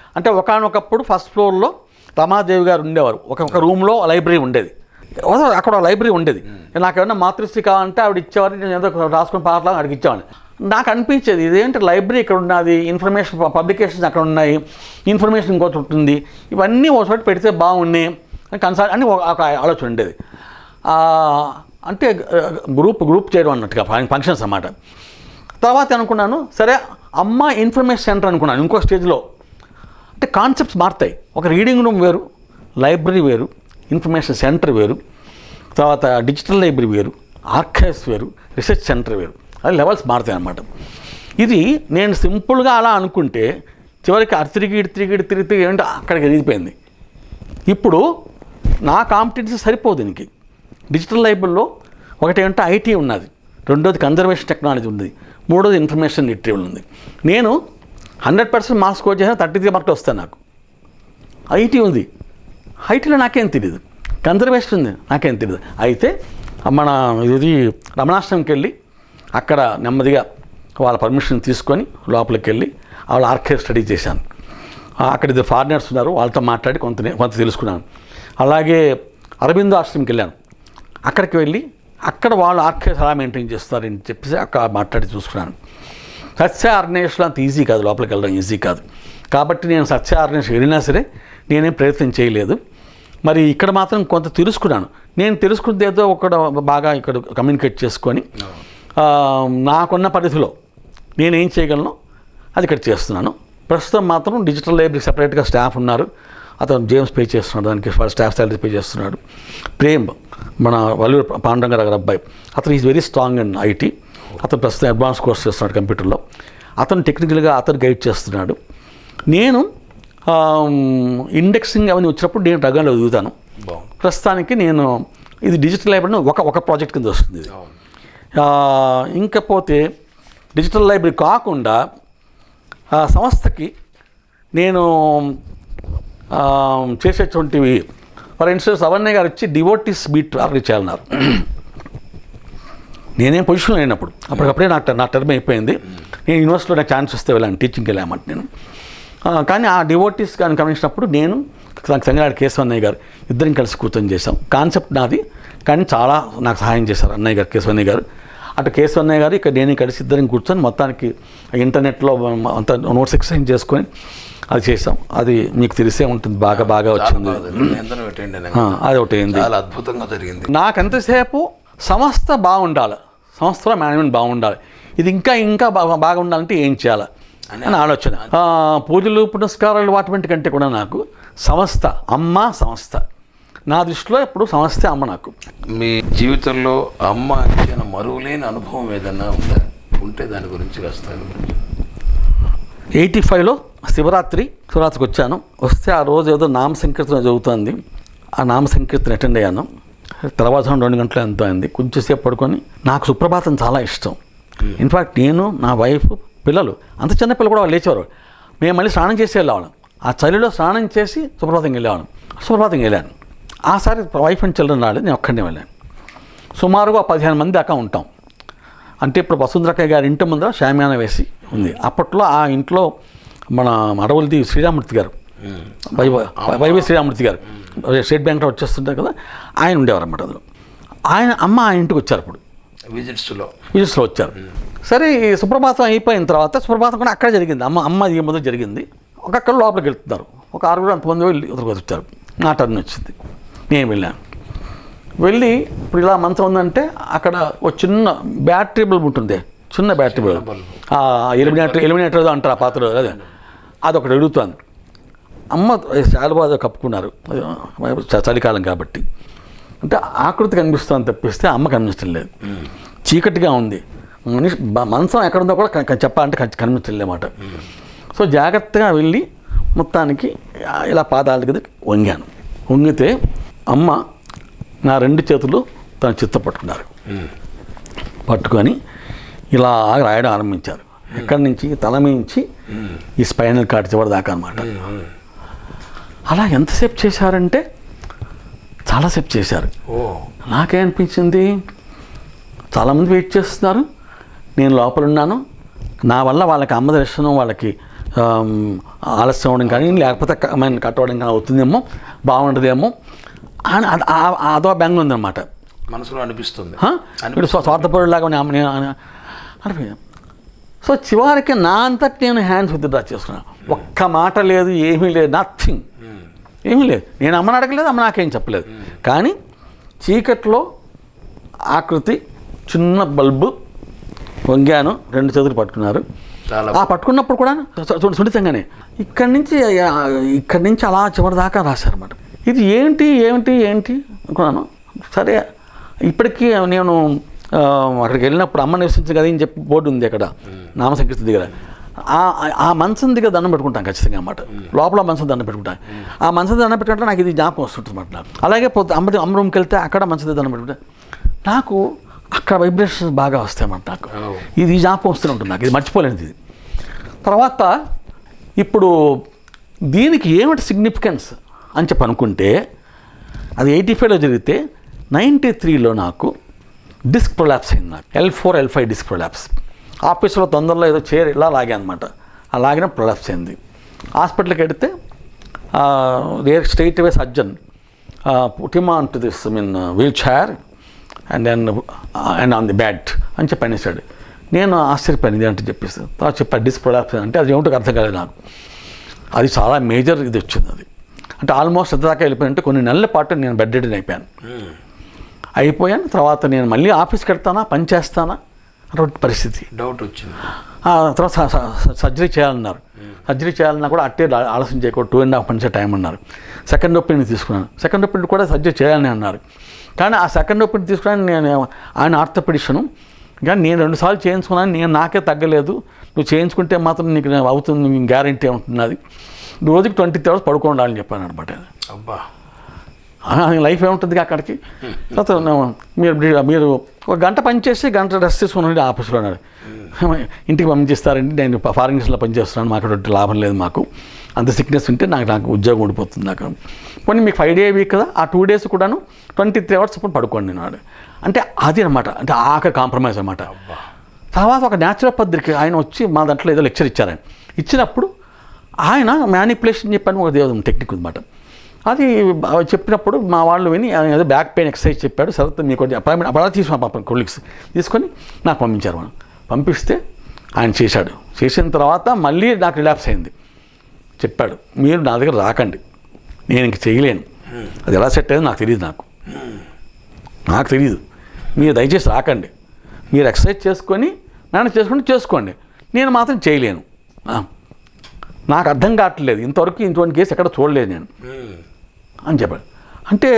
Speaker 3: అంటే ఒకనొకప్పుడు ఫస్ట్ ఫ్లోర్లో రమాదేవి గారు ఉండేవారు ఒక ఒక రూమ్లో లైబ్రరీ ఉండేది ఓ- అక్కడ ఒక లైబ్రరీ ఉండేది నాకు ఏమన్నా మాతృశ్రీ కావాలంటే ఆవిడ ఇచ్చేవారు నేను ఏదో రాసుకుని పాటలు అక్కడికి ఇచ్చేవాడిని నాకు అనిపించేది ఇదేంటి లైబ్రరీ ఇక్కడ ఉన్నది ఇన్ఫర్మేషన్ పబ్లికేషన్స్ అక్కడ ఉన్నాయి ఇన్ఫర్మేషన్ ఇంకోటి ఉంటుంది ఇవన్నీ ఒక చోట పెడితే బాగున్నాయి కన్సల్ట్ అని ఒక ఒక ఆలోచన ఉండేది ఆ, అంటే గ్రూప్ గ్రూప్ చేయడం అన్నట్టుగా ఫంక్షన్స్ అన్నమాట తర్వాత అనుకున్నాను సరే అమ్మ ఇన్ఫర్మేషన్ సెంటర్ అనుకున్నాను ఇంకో స్టేజ్లో అంటే కాన్సెప్ట్స్ మారుతాయి ఒక రీడింగ్ రూమ్ వేరు లైబ్రరీ వేరు ఇన్ఫర్మేషన్ సెంటర్ వేరు తర్వాత డిజిటల్ లైబ్రరీ వేరు ఆర్కైవ్స్ వేరు రీసెర్చ్ సెంటర్ వేరు అది లెవెల్స్ మారుతాయి అన్నమాట ఇది నేను సింపుల్గా అలా అనుకుంటే చివరికి అటు తిరిగి ఇటు తిరిగి ఇటు తిరిగి తిరిగి ఏంటో అక్కడికి ఎదిగిపోయింది ఇప్పుడు నా కాంపిటెన్సీ సరిపోదు దీనికి డిజిటల్ లైబ్రరీలో ఒకటి ఏంటంటే ఐటీ ఉన్నది రెండోది కన్జర్వేషన్ టెక్నాలజీ ఉంది మూడోది ఇన్ఫర్మేషన్ రిట్రీవల్ ఉంది నేను హండ్రెడ్ పర్సెంట్ మార్క్స్ స్కోర్ చేసిన థర్టీ త్రీ మార్క్స్ వస్తాయి నాకు ఐటీ ఉంది ఐటీలో నాకేం తెలియదు కన్జర్వేషన్ ఉంది నాకేం తెలియదు అయితే మన ఇది రమణాశ్రమంకి వెళ్ళి అక్కడ నెమ్మదిగా వాళ్ళ పర్మిషన్ తీసుకొని లోపలికి వెళ్ళి వాళ్ళ ఆర్కైవ్ స్టడీ చేశాను ఆ, అక్కడ ఇద్దరు ఫారినర్స్ ఉన్నారు వాళ్ళతో మాట్లాడి కొంత నే- కొంత తెలుసుకున్నాను అలాగే అరవిందో ఆశ్రమంకి వెళ్ళాను అక్కడికి వెళ్ళి అక్కడ వాళ్ళు ఆర్కైవ్స్ ఎలా మెయింటైన్ చేస్తారని చెప్పేసి అక్కడ మాట్లాడి చూసుకున్నాను సత్య ఆర్గనైజేషన్ అంత ఈజీ కాదు లోపలికి వెళ్ళడం ఈజీ కాదు కాబట్టి నేను సత్య ఆర్గనైజేషన్ వెళ్ళినా సరే నేనేం ప్రయత్నం చేయలేదు మరి ఇక్కడ మాత్రం కొంత తెలుసుకున్నాను నేను తెలుసుకున్నది ఏదో ఒక బాగా ఇక్కడ కమ్యూనికేట్ చేసుకొని ఆ, నాకున్న పరిధిలో నేనేం చేయగలను అది ఇక్కడ చేస్తున్నాను ప్రస్తుతం మాత్రం డిజిటల్ లైబ్రరీ సపరేట్గా స్టాఫ్ ఉన్నారు అతను జేమ్స్ పే చేస్తున్నాడు దానికి స్టాఫ్ సాలరీ పే చేస్తున్నాడు ప్రేమ్ మన వల్లూరు పాండురంగారావు గారి అబ్బాయి అతను is very strong in IT అతను ప్రస్తుతం అడ్వాన్స్ కోర్స్ చేస్తున్నాడు కంప్యూటర్లో అతను టెక్నికల్గా అతను గైడ్ చేస్తున్నాడు నేను ఇండెక్సింగ్ అవన్నీ వచ్చినప్పుడు నేను రగంలో ఎదుగుతాను
Speaker 4: బాగుంది
Speaker 3: ప్రస్తుతానికి నేను ఇది డిజిటల్ లైబ్రరీ ఒక ఒక ప్రాజెక్ట్ కింద వస్తుంది ఇది
Speaker 4: అవును
Speaker 3: ఆ, ఇంకపోతే డిజిటల్ లైబ్రరీ కాకుండా ఆ సంస్థకి నేను ఆ, చేసేటువంటివి ఫర్ ఇన్స్టెన్స్ అవన్నీ గారు వచ్చి డివోటీస్ బీట్ ఆర్గనైజ్ చేయాలన్నారు నేనేం పొజిషన్ లేనప్పుడు అప్పటికప్పుడే నాకు నా టర్మ్ అయిపోయింది నేను యూనివర్సిటీలో నాకు ఛాన్స్ వస్తే వెళ్ళాను టీచింగ్కి వెళ్ళామంటే నేను ఆ, కానీ ఆ డివోటీస్ కానీ గమనించినప్పుడు నేను సంగారెడ్డి కేశవన్నయ్య గారు ఇద్దరం కలిసి కూర్చొని చేశాం కాన్సెప్ట్ నాది కానీ చాలా నాకు సహాయం చేశారు అన్నయ్య గారు కేశవన్నయ్య గారు అటు కేశవన్నయ్య గారు ఇక్కడ నేను కలిసి ఇద్దరం కూర్చొని మొత్తానికి ఇంటర్నెట్లో అంత నోట్స్ ఎక్స్చేంజ్ చేసుకొని అది చేసాం అది మీకు తెలిసే ఉంటుంది బాగా బాగా
Speaker 4: చాలా
Speaker 3: వచ్చింది
Speaker 4: బాగా జరిగింది. ఎంతనో పెట్టండి నేను.
Speaker 3: ఆ, అది ఒకటి అయింది
Speaker 4: చాలా అద్భుతంగా జరిగింది
Speaker 3: నాకెంతసేపు సంస్థ బాగుండాలి సంస్థలో మేనేజ్మెంట్ బాగుండాలి ఇది ఇంకా ఇంకా బాగా బాగా ఉండాలంటే ఏం చేయాలి అని ఆలోచన ఆ, పూజలు పునస్కారాలు వాటి కంటే కూడా నాకు సంస్థ అమ్మ సంస్థ నా దృష్టిలో ఇప్పుడు సంస్థే అమ్మ నాకు
Speaker 4: మీ జీవితంలో అమ్మ ఇచ్చిన మరువలేని అనుభవం ఏదన్నా ఉందా ఉంటే దాని గురించి కాస్త
Speaker 3: ఎయిటీ ఫైవ్లో శివరాత్రి శివరాత్రికి వచ్చాను వస్తే ఆ రోజు ఏదో నామ సంకీర్తన జరుగుతుంది ఆ నామ సంకీర్తన అటెండ్ అయ్యాను తర్వాత రెండు గంటలు ఎంతో అయింది కొంచెంసేపు పడుకొని నాకు సుప్రభాతం చాలా ఇష్టం ఇన్ఫాక్ట్ నేను నా వైఫ్ పిల్లలు అంత చిన్న పిల్లలు కూడా వాళ్ళు లేచేవారు మేము మళ్ళీ స్నానం చేసి వెళ్ళేవాళ్ళం ఆ చలిలో స్నానం చేసి సుప్రభాతం వెళ్ళేవాళ్ళం సుప్రభాతం వెళ్ళాను ఆసారి వైఫ్ అండ్ చిల్డ్రన్ రాలేదు నేను ఒక్కడినే వెళ్ళాను సుమారుగా పదిహేను మంది దాకా ఉంటాం అంటే ఇప్పుడు వసుంధరకయ్య గారి ఇంటి ముందర షామియాన వేసి ఉంది అప్పట్లో ఆ ఇంట్లో మన అడవులది శ్రీరామూర్తి గారు వైవ వైవి శ్రీరామూర్తి గారు స్టేట్ బ్యాంక్లో వచ్చేస్తుంటారు కదా ఆయన ఉండేవారు అన్నమాట అందులో ఆయన అమ్మ ఆ ఇంటికి వచ్చారు ఇప్పుడు
Speaker 4: విజిట్స్లో
Speaker 3: విజిట్స్లో వచ్చారు సరే ఈ సుప్రభాతం అయిపోయిన తర్వాత సుప్రభాతం కూడా అక్కడ జరిగింది అమ్మ అమ్మ ఈ ముందు జరిగింది ఒక్కొక్కరు లోపలికి వెళ్తున్నారు ఒక ఆరుగురు అంతమంది వెళ్ళి ఇద్దరు వచ్చారు నా టర్న్ వచ్చింది నేను వెళ్ళాను వెళ్ళి ఇప్పుడు ఇలా మంచం ఉందంటే అక్కడ ఒక చిన్న బ్యాటరీ బల్బ్ ఉంటుంది చిన్న బ్యాటరీ బల్బ్ ఎలిమినేటర్ ఎలిమినేటర్ ఏదో అంటారు ఆ పాత్ర అదే అది ఒకటి ఎడుగుతుంది అమ్మ శాలుబాద కప్పుకున్నారు చ- చలికాలం కాబట్టి అంటే ఆకృతి కనిపిస్తుంది తప్పిస్తే అమ్మ కనిపించడం లేదు చీకటిగా ఉంది మనిషి బ- మంచం ఎక్కడుందో కూడా క- క- చెప్పాలంటే కన్- కనిపించలేదు అన్నమాట సో జాగ్రత్తగా వెళ్ళి మొత్తానికి ఆ, ఇలా పాదాల దగ్గర వంగాను వంగితే అమ్మ నా రెండు చేతులు తన చిత్త పట్టుకున్నారు పట్టుకొని ఇలా రాయడం ఆరంభించారు ఎక్కడి నుంచి తల మించి ఈ స్పైనల్ కార్డ్ చివరి దాకా అనమాట అలా ఎంతసేపు చేశారంటే చాలాసేపు చేశారు
Speaker 4: ఓ
Speaker 3: నాకేమనిపించింది చాలామంది వెయిట్ చేస్తున్నారు నేను లోపల ఉన్నాను నా వల్ల వాళ్ళకి అమ్మ దర్శనం వాళ్ళకి ఆమ్, ఆలస్యం అవడం కానీ లేకపోతే క- మన కట్టవడం కానీ అవుతుందేమో బాగుంటుందేమో అని అది- ఆ- ఆ- అదో బెంగ ఉందన్నమాట
Speaker 4: మనసులో అనిపిస్తుంది
Speaker 3: హా? వీడు స్వ- స్వార్థపరులాగా నేను నేను అని- అనిపించింది సో చివరికి నా అంతటి నేను హ్యాండ్స్ విత్డ్రా చేసుకున్నాను ఒక్క మాట లేదు ఏమీ లేదు నథింగ్ ఏమీ లేదు నేను అమ్మని అడగలేదు అమ్మ నాకేం చెప్పలేదు కానీ చీకట్లో ఆకృతి చిన్న బల్బు వంగాను రెండు చేతులు పట్టుకున్నారు
Speaker 4: చాలా
Speaker 3: ఆ పట్టుకున్నప్పుడు కూడా సు- సున్నితంగానే ఇక్కడి నుంచి ఆ, ఇక్కడి నుంచి అలా చివరి దాకా రాశారన్నమాట ఇది ఏంటి ఏమిటి ఏంటి అనుకున్నాను సరే ఇప్పటికీ నేను ఆ, అక్కడికి వెళ్ళినప్పుడు అమ్మ నివసించింది కదా అని చెప్పి బోర్డు ఉంది అక్కడ నామసంకీర్తి దగ్గర ఆ ఆ మంచం దగ్గర దండం పెట్టుకుంటాను ఖచ్చితంగా అన్నమాట లోపల మంచం దండం పెట్టుకుంటాను ఆ మంచం దండం పెట్టుకుంటే నాకు ఇది జ్ఞాపకం వస్తుంటుంది అన్నమాట నాకు అలాగే పొద్దు అమ్మ అమ్మ రూమ్కి వెళ్తే అక్కడ మంచం దగ్గర దండం పెట్టుకుంటే నాకు అక్కడ వైబ్రేషన్స్ బాగా వస్తాయన్నమాట నాకు
Speaker 4: Oh.
Speaker 3: ఇది జ్ఞాపకం వస్తూనే ఉంటుంది నాకు ఇది మర్చిపోలేనిది ఇది తర్వాత ఇప్పుడు దీనికి ఏమిటి సిగ్నిఫికెన్స్ అని చెప్పి అనుకుంటే అది ఎయిటీ ఫైవ్లో జరిగితే నైంటీ త్రీలో నాకు డిస్క్ ప్రొలాప్స్ అయింది నాకు L four L five disc prolapse ఆఫీస్లో తొందరలో ఏదో చైర్ ఇలా లాగా అనమాట ఆ లాగిన ప్రొలాప్స్ అయింది హాస్పిటల్కి వెడితే రేర్ స్ట్రైట్ అవే సర్జన్ పుటిమా అంటు this mean wheelchair and then and on the bat అని చెప్పి అనేసాడు నేను ఆశ్చర్యపోయింది అంటే చెప్పేసి తర్వాత చెప్పాడు డిస్క్ ప్రొలాప్స్ అంటే అది ఏమిటో అర్థం కాలేదు నాకు అది చాలా మేజర్ ఇది వచ్చింది అది అంటే ఆల్మోస్ట్ దాకా వెళ్ళిపోయింటే కొన్ని నెలల పాటు నేను బెడ్ రెడీ అయిపోయాను అయిపోయాను తర్వాత నేను మళ్ళీ ఆఫీస్కి వెళ్తానా పని చేస్తానా అటువంటి పరిస్థితి
Speaker 4: డౌట్ వచ్చింది
Speaker 3: ఆ తర్వాత స- స- సర్జరీ చేయాలన్నారు సర్జరీ చేయాలన్నా కూడా అట్టే ఆ- ఆలస్యం చేయకూడదు two and half months time అన్నారు సెకండ్ ఒపీనియన్ తీసుకున్నాను సెకండ్ ఒపీనియన్ కూడా సర్జరీ చేయాలని అన్నారు కానీ ఆ సెకండ్ ఒపీనియన్ తీసుకుని నేను ఆయన ఆర్థోపెడిషను కానీ నేను రెండుసార్లు చేయించుకున్నాను నేను నాకే తగ్గలేదు నువ్వు చేయించుకుంటే మాత్రం నీకు అవుతుంది గ్యారంటీ ఉంటున్నది రోజుకి ట్వంటీ అవర్స్ పడుకోండాలని చెప్పాను అనమాట
Speaker 4: అబ్బా
Speaker 3: లైఫ్ ఏముంటుంది అక్కడికి తర్వాత నేను- మీరు మీరు ఒక గంట పని చేసి గంట రెస్ట్ తీసుకున్నాను ఆఫీస్లో అన్నాడు ఇంటికి పంపించేస్తారండి నేను ఫారినర్స్లో పనిచేస్తున్నాను మాకు అటువంటి లాభం లేదు మాకు అంత సిక్నెస్ ఉంటే నాకు నాకు ఉద్యోగం ఊడిపోతుంది నాకు కొన్ని మీకు ఫైవ్ డే వీక్ కదా ఆ టూ డేస్ కూడాను ట్వంటీ త్రీ అవర్స్ ఇప్పుడు పడుకోండి నేను వాడు అంటే అది అనమాట అంటే ఆఖరి కాంప్రమైజ్ అనమాట తర్వాత ఒక న్యాచురోపతి దగ్గరికి ఆయన వచ్చి మా దాంట్లో ఏదో లెక్చర్ ఇచ్చారు ఆయన ఇచ్చినప్పుడు ఆయన మ్యానిపులేషన్ చెప్పని ఒక దేవతం టెక్నిక్ అనమాట అది బా- చెప్పినప్పుడు మా వాళ్ళు విని ఆయన ఏదో బ్యాక్ పెయిన్ ఎక్సర్సైజ్ చెప్పాడు సరే మీకు అపాయింట్మెంట్ అప్పుడు తీసుకున్నాం పాపం కొలీగ్స్ తీసుకొని నాకు పంపించారు మనం పంపిస్తే ఆయన చేశాడు చేసిన తర్వాత మళ్ళీ నాకు రిలాప్స్ అయింది చెప్పాడు మీరు నా దగ్గర రాకండి నేను ఇంక చేయలేను అది ఎలా సెట్ అయిందో నాకు తెలియదు నాకు నాకు తెలియదు మీరు దయచేసి రాకండి మీరు ఎక్సర్సైజ్ చేసుకొని మేనేజ్ చేసుకొని చేసుకోండి నేను మాత్రం చేయలేను ఆ. నాకు అర్థం కావట్లేదు ఇంతవరకు ఇటువంటి కేసు ఎక్కడ చూడలేదు నేను అని చెప్పాడు అంటే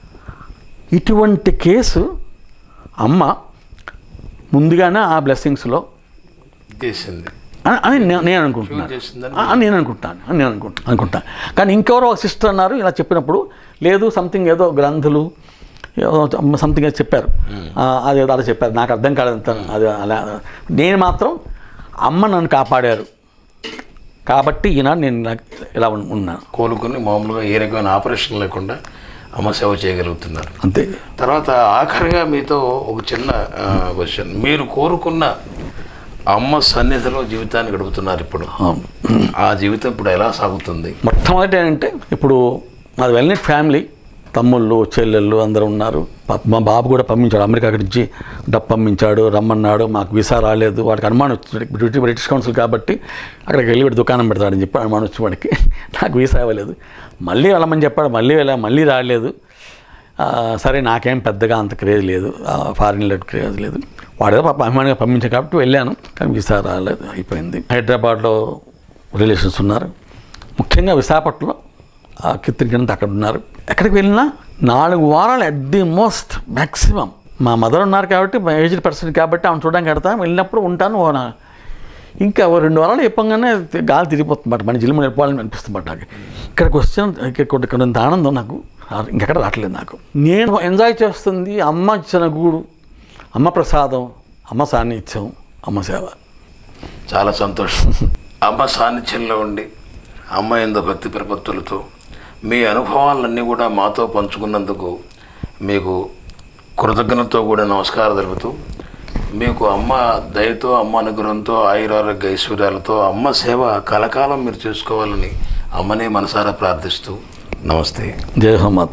Speaker 3: ఇటువంటి కేసు అమ్మ ముందుగానే ఆ బ్లెస్సింగ్స్లో
Speaker 4: చేసింది
Speaker 3: అని- అని నే- నేను అనుకుంటున్నాను
Speaker 4: Choose చేసిందని
Speaker 3: ఆ, అని నేను అనుకుంటాను అని నేను అనుకుంటా అనుకుంటాను కానీ ఇంకెవరో ఒక సిస్టర్ అన్నారు ఇలా చెప్పినప్పుడు లేదు సంథింగ్ ఏదో గ్రంథులు సంథింగ్ ఏదో చెప్పారు ఆ, అది ఏదో అలా చెప్పారు నాకు అర్థం కాలేదంత అది అలా నేను మాత్రం అమ్మ నన్ను కాపాడారు కాబట్టి ఈనాడు నేను ఇలా- ఇలా ఉన్- ఉన్నాను
Speaker 4: కోలుకుని మామూలుగా ఏ రకమైన ఆపరేషన్ లేకుండా అమ్మ సేవ చేయగలుగుతున్నారు
Speaker 3: అంతే
Speaker 4: తర్వాత ఆఖరిగా మీతో ఒక చిన్న క్వశ్చన్ మీరు కోరుకున్న అమ్మ సన్నిధిలో జీవితాన్ని గడుపుతున్నారు ఇప్పుడు
Speaker 3: అవును.
Speaker 4: ఆ జీవితం ఇప్పుడు ఎలా సాగుతుంది
Speaker 3: మొట్టమొదటి ఏంటంటే ఇప్పుడు మాది వెల్నెట్ ఫ్యామిలీ తమ్ముళ్ళు చెల్లెళ్ళు అందరూ ఉన్నారు పాప- మా బాబు కూడా పంపించాడు అమెరికా నుంచి డబ్బు పంపించాడు రమ్మన్నాడు మాకు వీసా రాలేదు వాడికి అనుమానం వచ్చింది బ్రిటిష్ బ్రిటిష్ కౌన్సిల్ కాబట్టి అక్కడికి వెళ్ళి వీడు దుకాణం పెడతాడని చెప్పి అనుమానం వచ్చి వాడికి నాకు వీసా ఇవ్వలేదు మళ్ళీ వెళ్ళమని చెప్పాడు మళ్ళీ వెళ్ళా మళ్ళీ రాలేదు ఆ, సరే నాకేం పెద్దగా అంత క్రేజ్ లేదు ఫారిన్లో క్రేజ్ లేదు వాడేదో పాప అభిమానిగా పంపించాను కాబట్టి వెళ్ళాను కానీ వీసా రాలేదు అయిపోయింది హైదరాబాద్లో రిలేషన్స్ ఉన్నారు ముఖ్యంగా విశాఖపట్నంలో కిత్తిరిగినంత అక్కడ ఉన్నారు ఎక్కడికి వెళ్ళినా నాలుగు వారాలు అట్ ది మోస్ట్ మ్యాక్సిమం మా మదర్ ఉన్నారు కాబట్టి మా ఏజ్డ్ పర్సన్ కాబట్టి ఆమె చూడడానికి వెడతాను వెళ్ళినప్పుడు ఉంటాను ఓ నా- ఇంకా ఓ రెండు వారాలు చెప్పంగానే గాలి తిరిగిపోతుందన్నమాట మన జిల్లు వెళ్ళిపోవాలని అనిపిస్తుంది నాకు ఇక్కడికి వచ్చిన ఇక్కడ ఇక్కడ ఇక్కడ ఇంత ఆనందం నాకు రా- ఇంకెక్కడ రావట్లేదు నాకు నేను ఎంజాయ్ చేస్తుంది అమ్మ ఇచ్చిన గూడు అమ్మ ప్రసాదం అమ్మ సాన్నిధ్యం అమ్మ సేవ
Speaker 4: చాలా సంతోషం అమ్మ సాన్నిధ్యంలో ఉండి అమ్మ ఎందు భక్తి ప్రపత్తులతో మీ అనుభవాలన్నీ కూడా మాతో పంచుకున్నందుకు మీకు కృతజ్ఞతతో కూడా నమస్కారం తెలుపుతూ మీకు అమ్మ దయతో అమ్మ అనుగ్రహంతో ఆయురారోగ్య ఐశ్వర్యాలతో అమ్మ సేవ కలకాలం మీరు చేసుకోవాలని అమ్మనే మనసారా ప్రార్థిస్తూ నమస్తే
Speaker 3: జయ హో మాత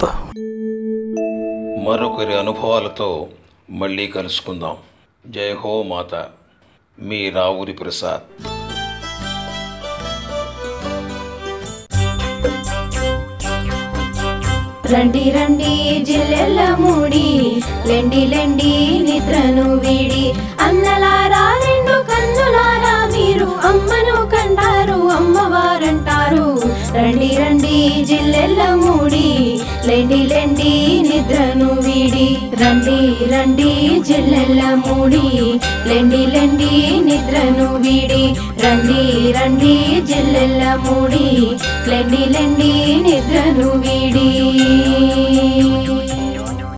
Speaker 4: మరొకరి అనుభవాలతో మళ్ళీ కలుసుకుందాం జై హో మాత మీ రావురి ప్రసాద్
Speaker 1: రండి రండి జిల్లెల్ల మూడి లెండి లెండి నిద్రను వీడి అన్నలారా రెండు కన్నులారా మీరు అమ్మను కంటారు అమ్మవారంటారు రండి రండి జిల్లెల్ల మూడి లెండి లెండి నిద్రను వీడి రండి రండి జిల్లెల్ల మూడి లెండి లెండి నిద్రను వీడి రండి రండి జిల్లెల్ల మూడి లెండి లెండి నిద్రను వీడి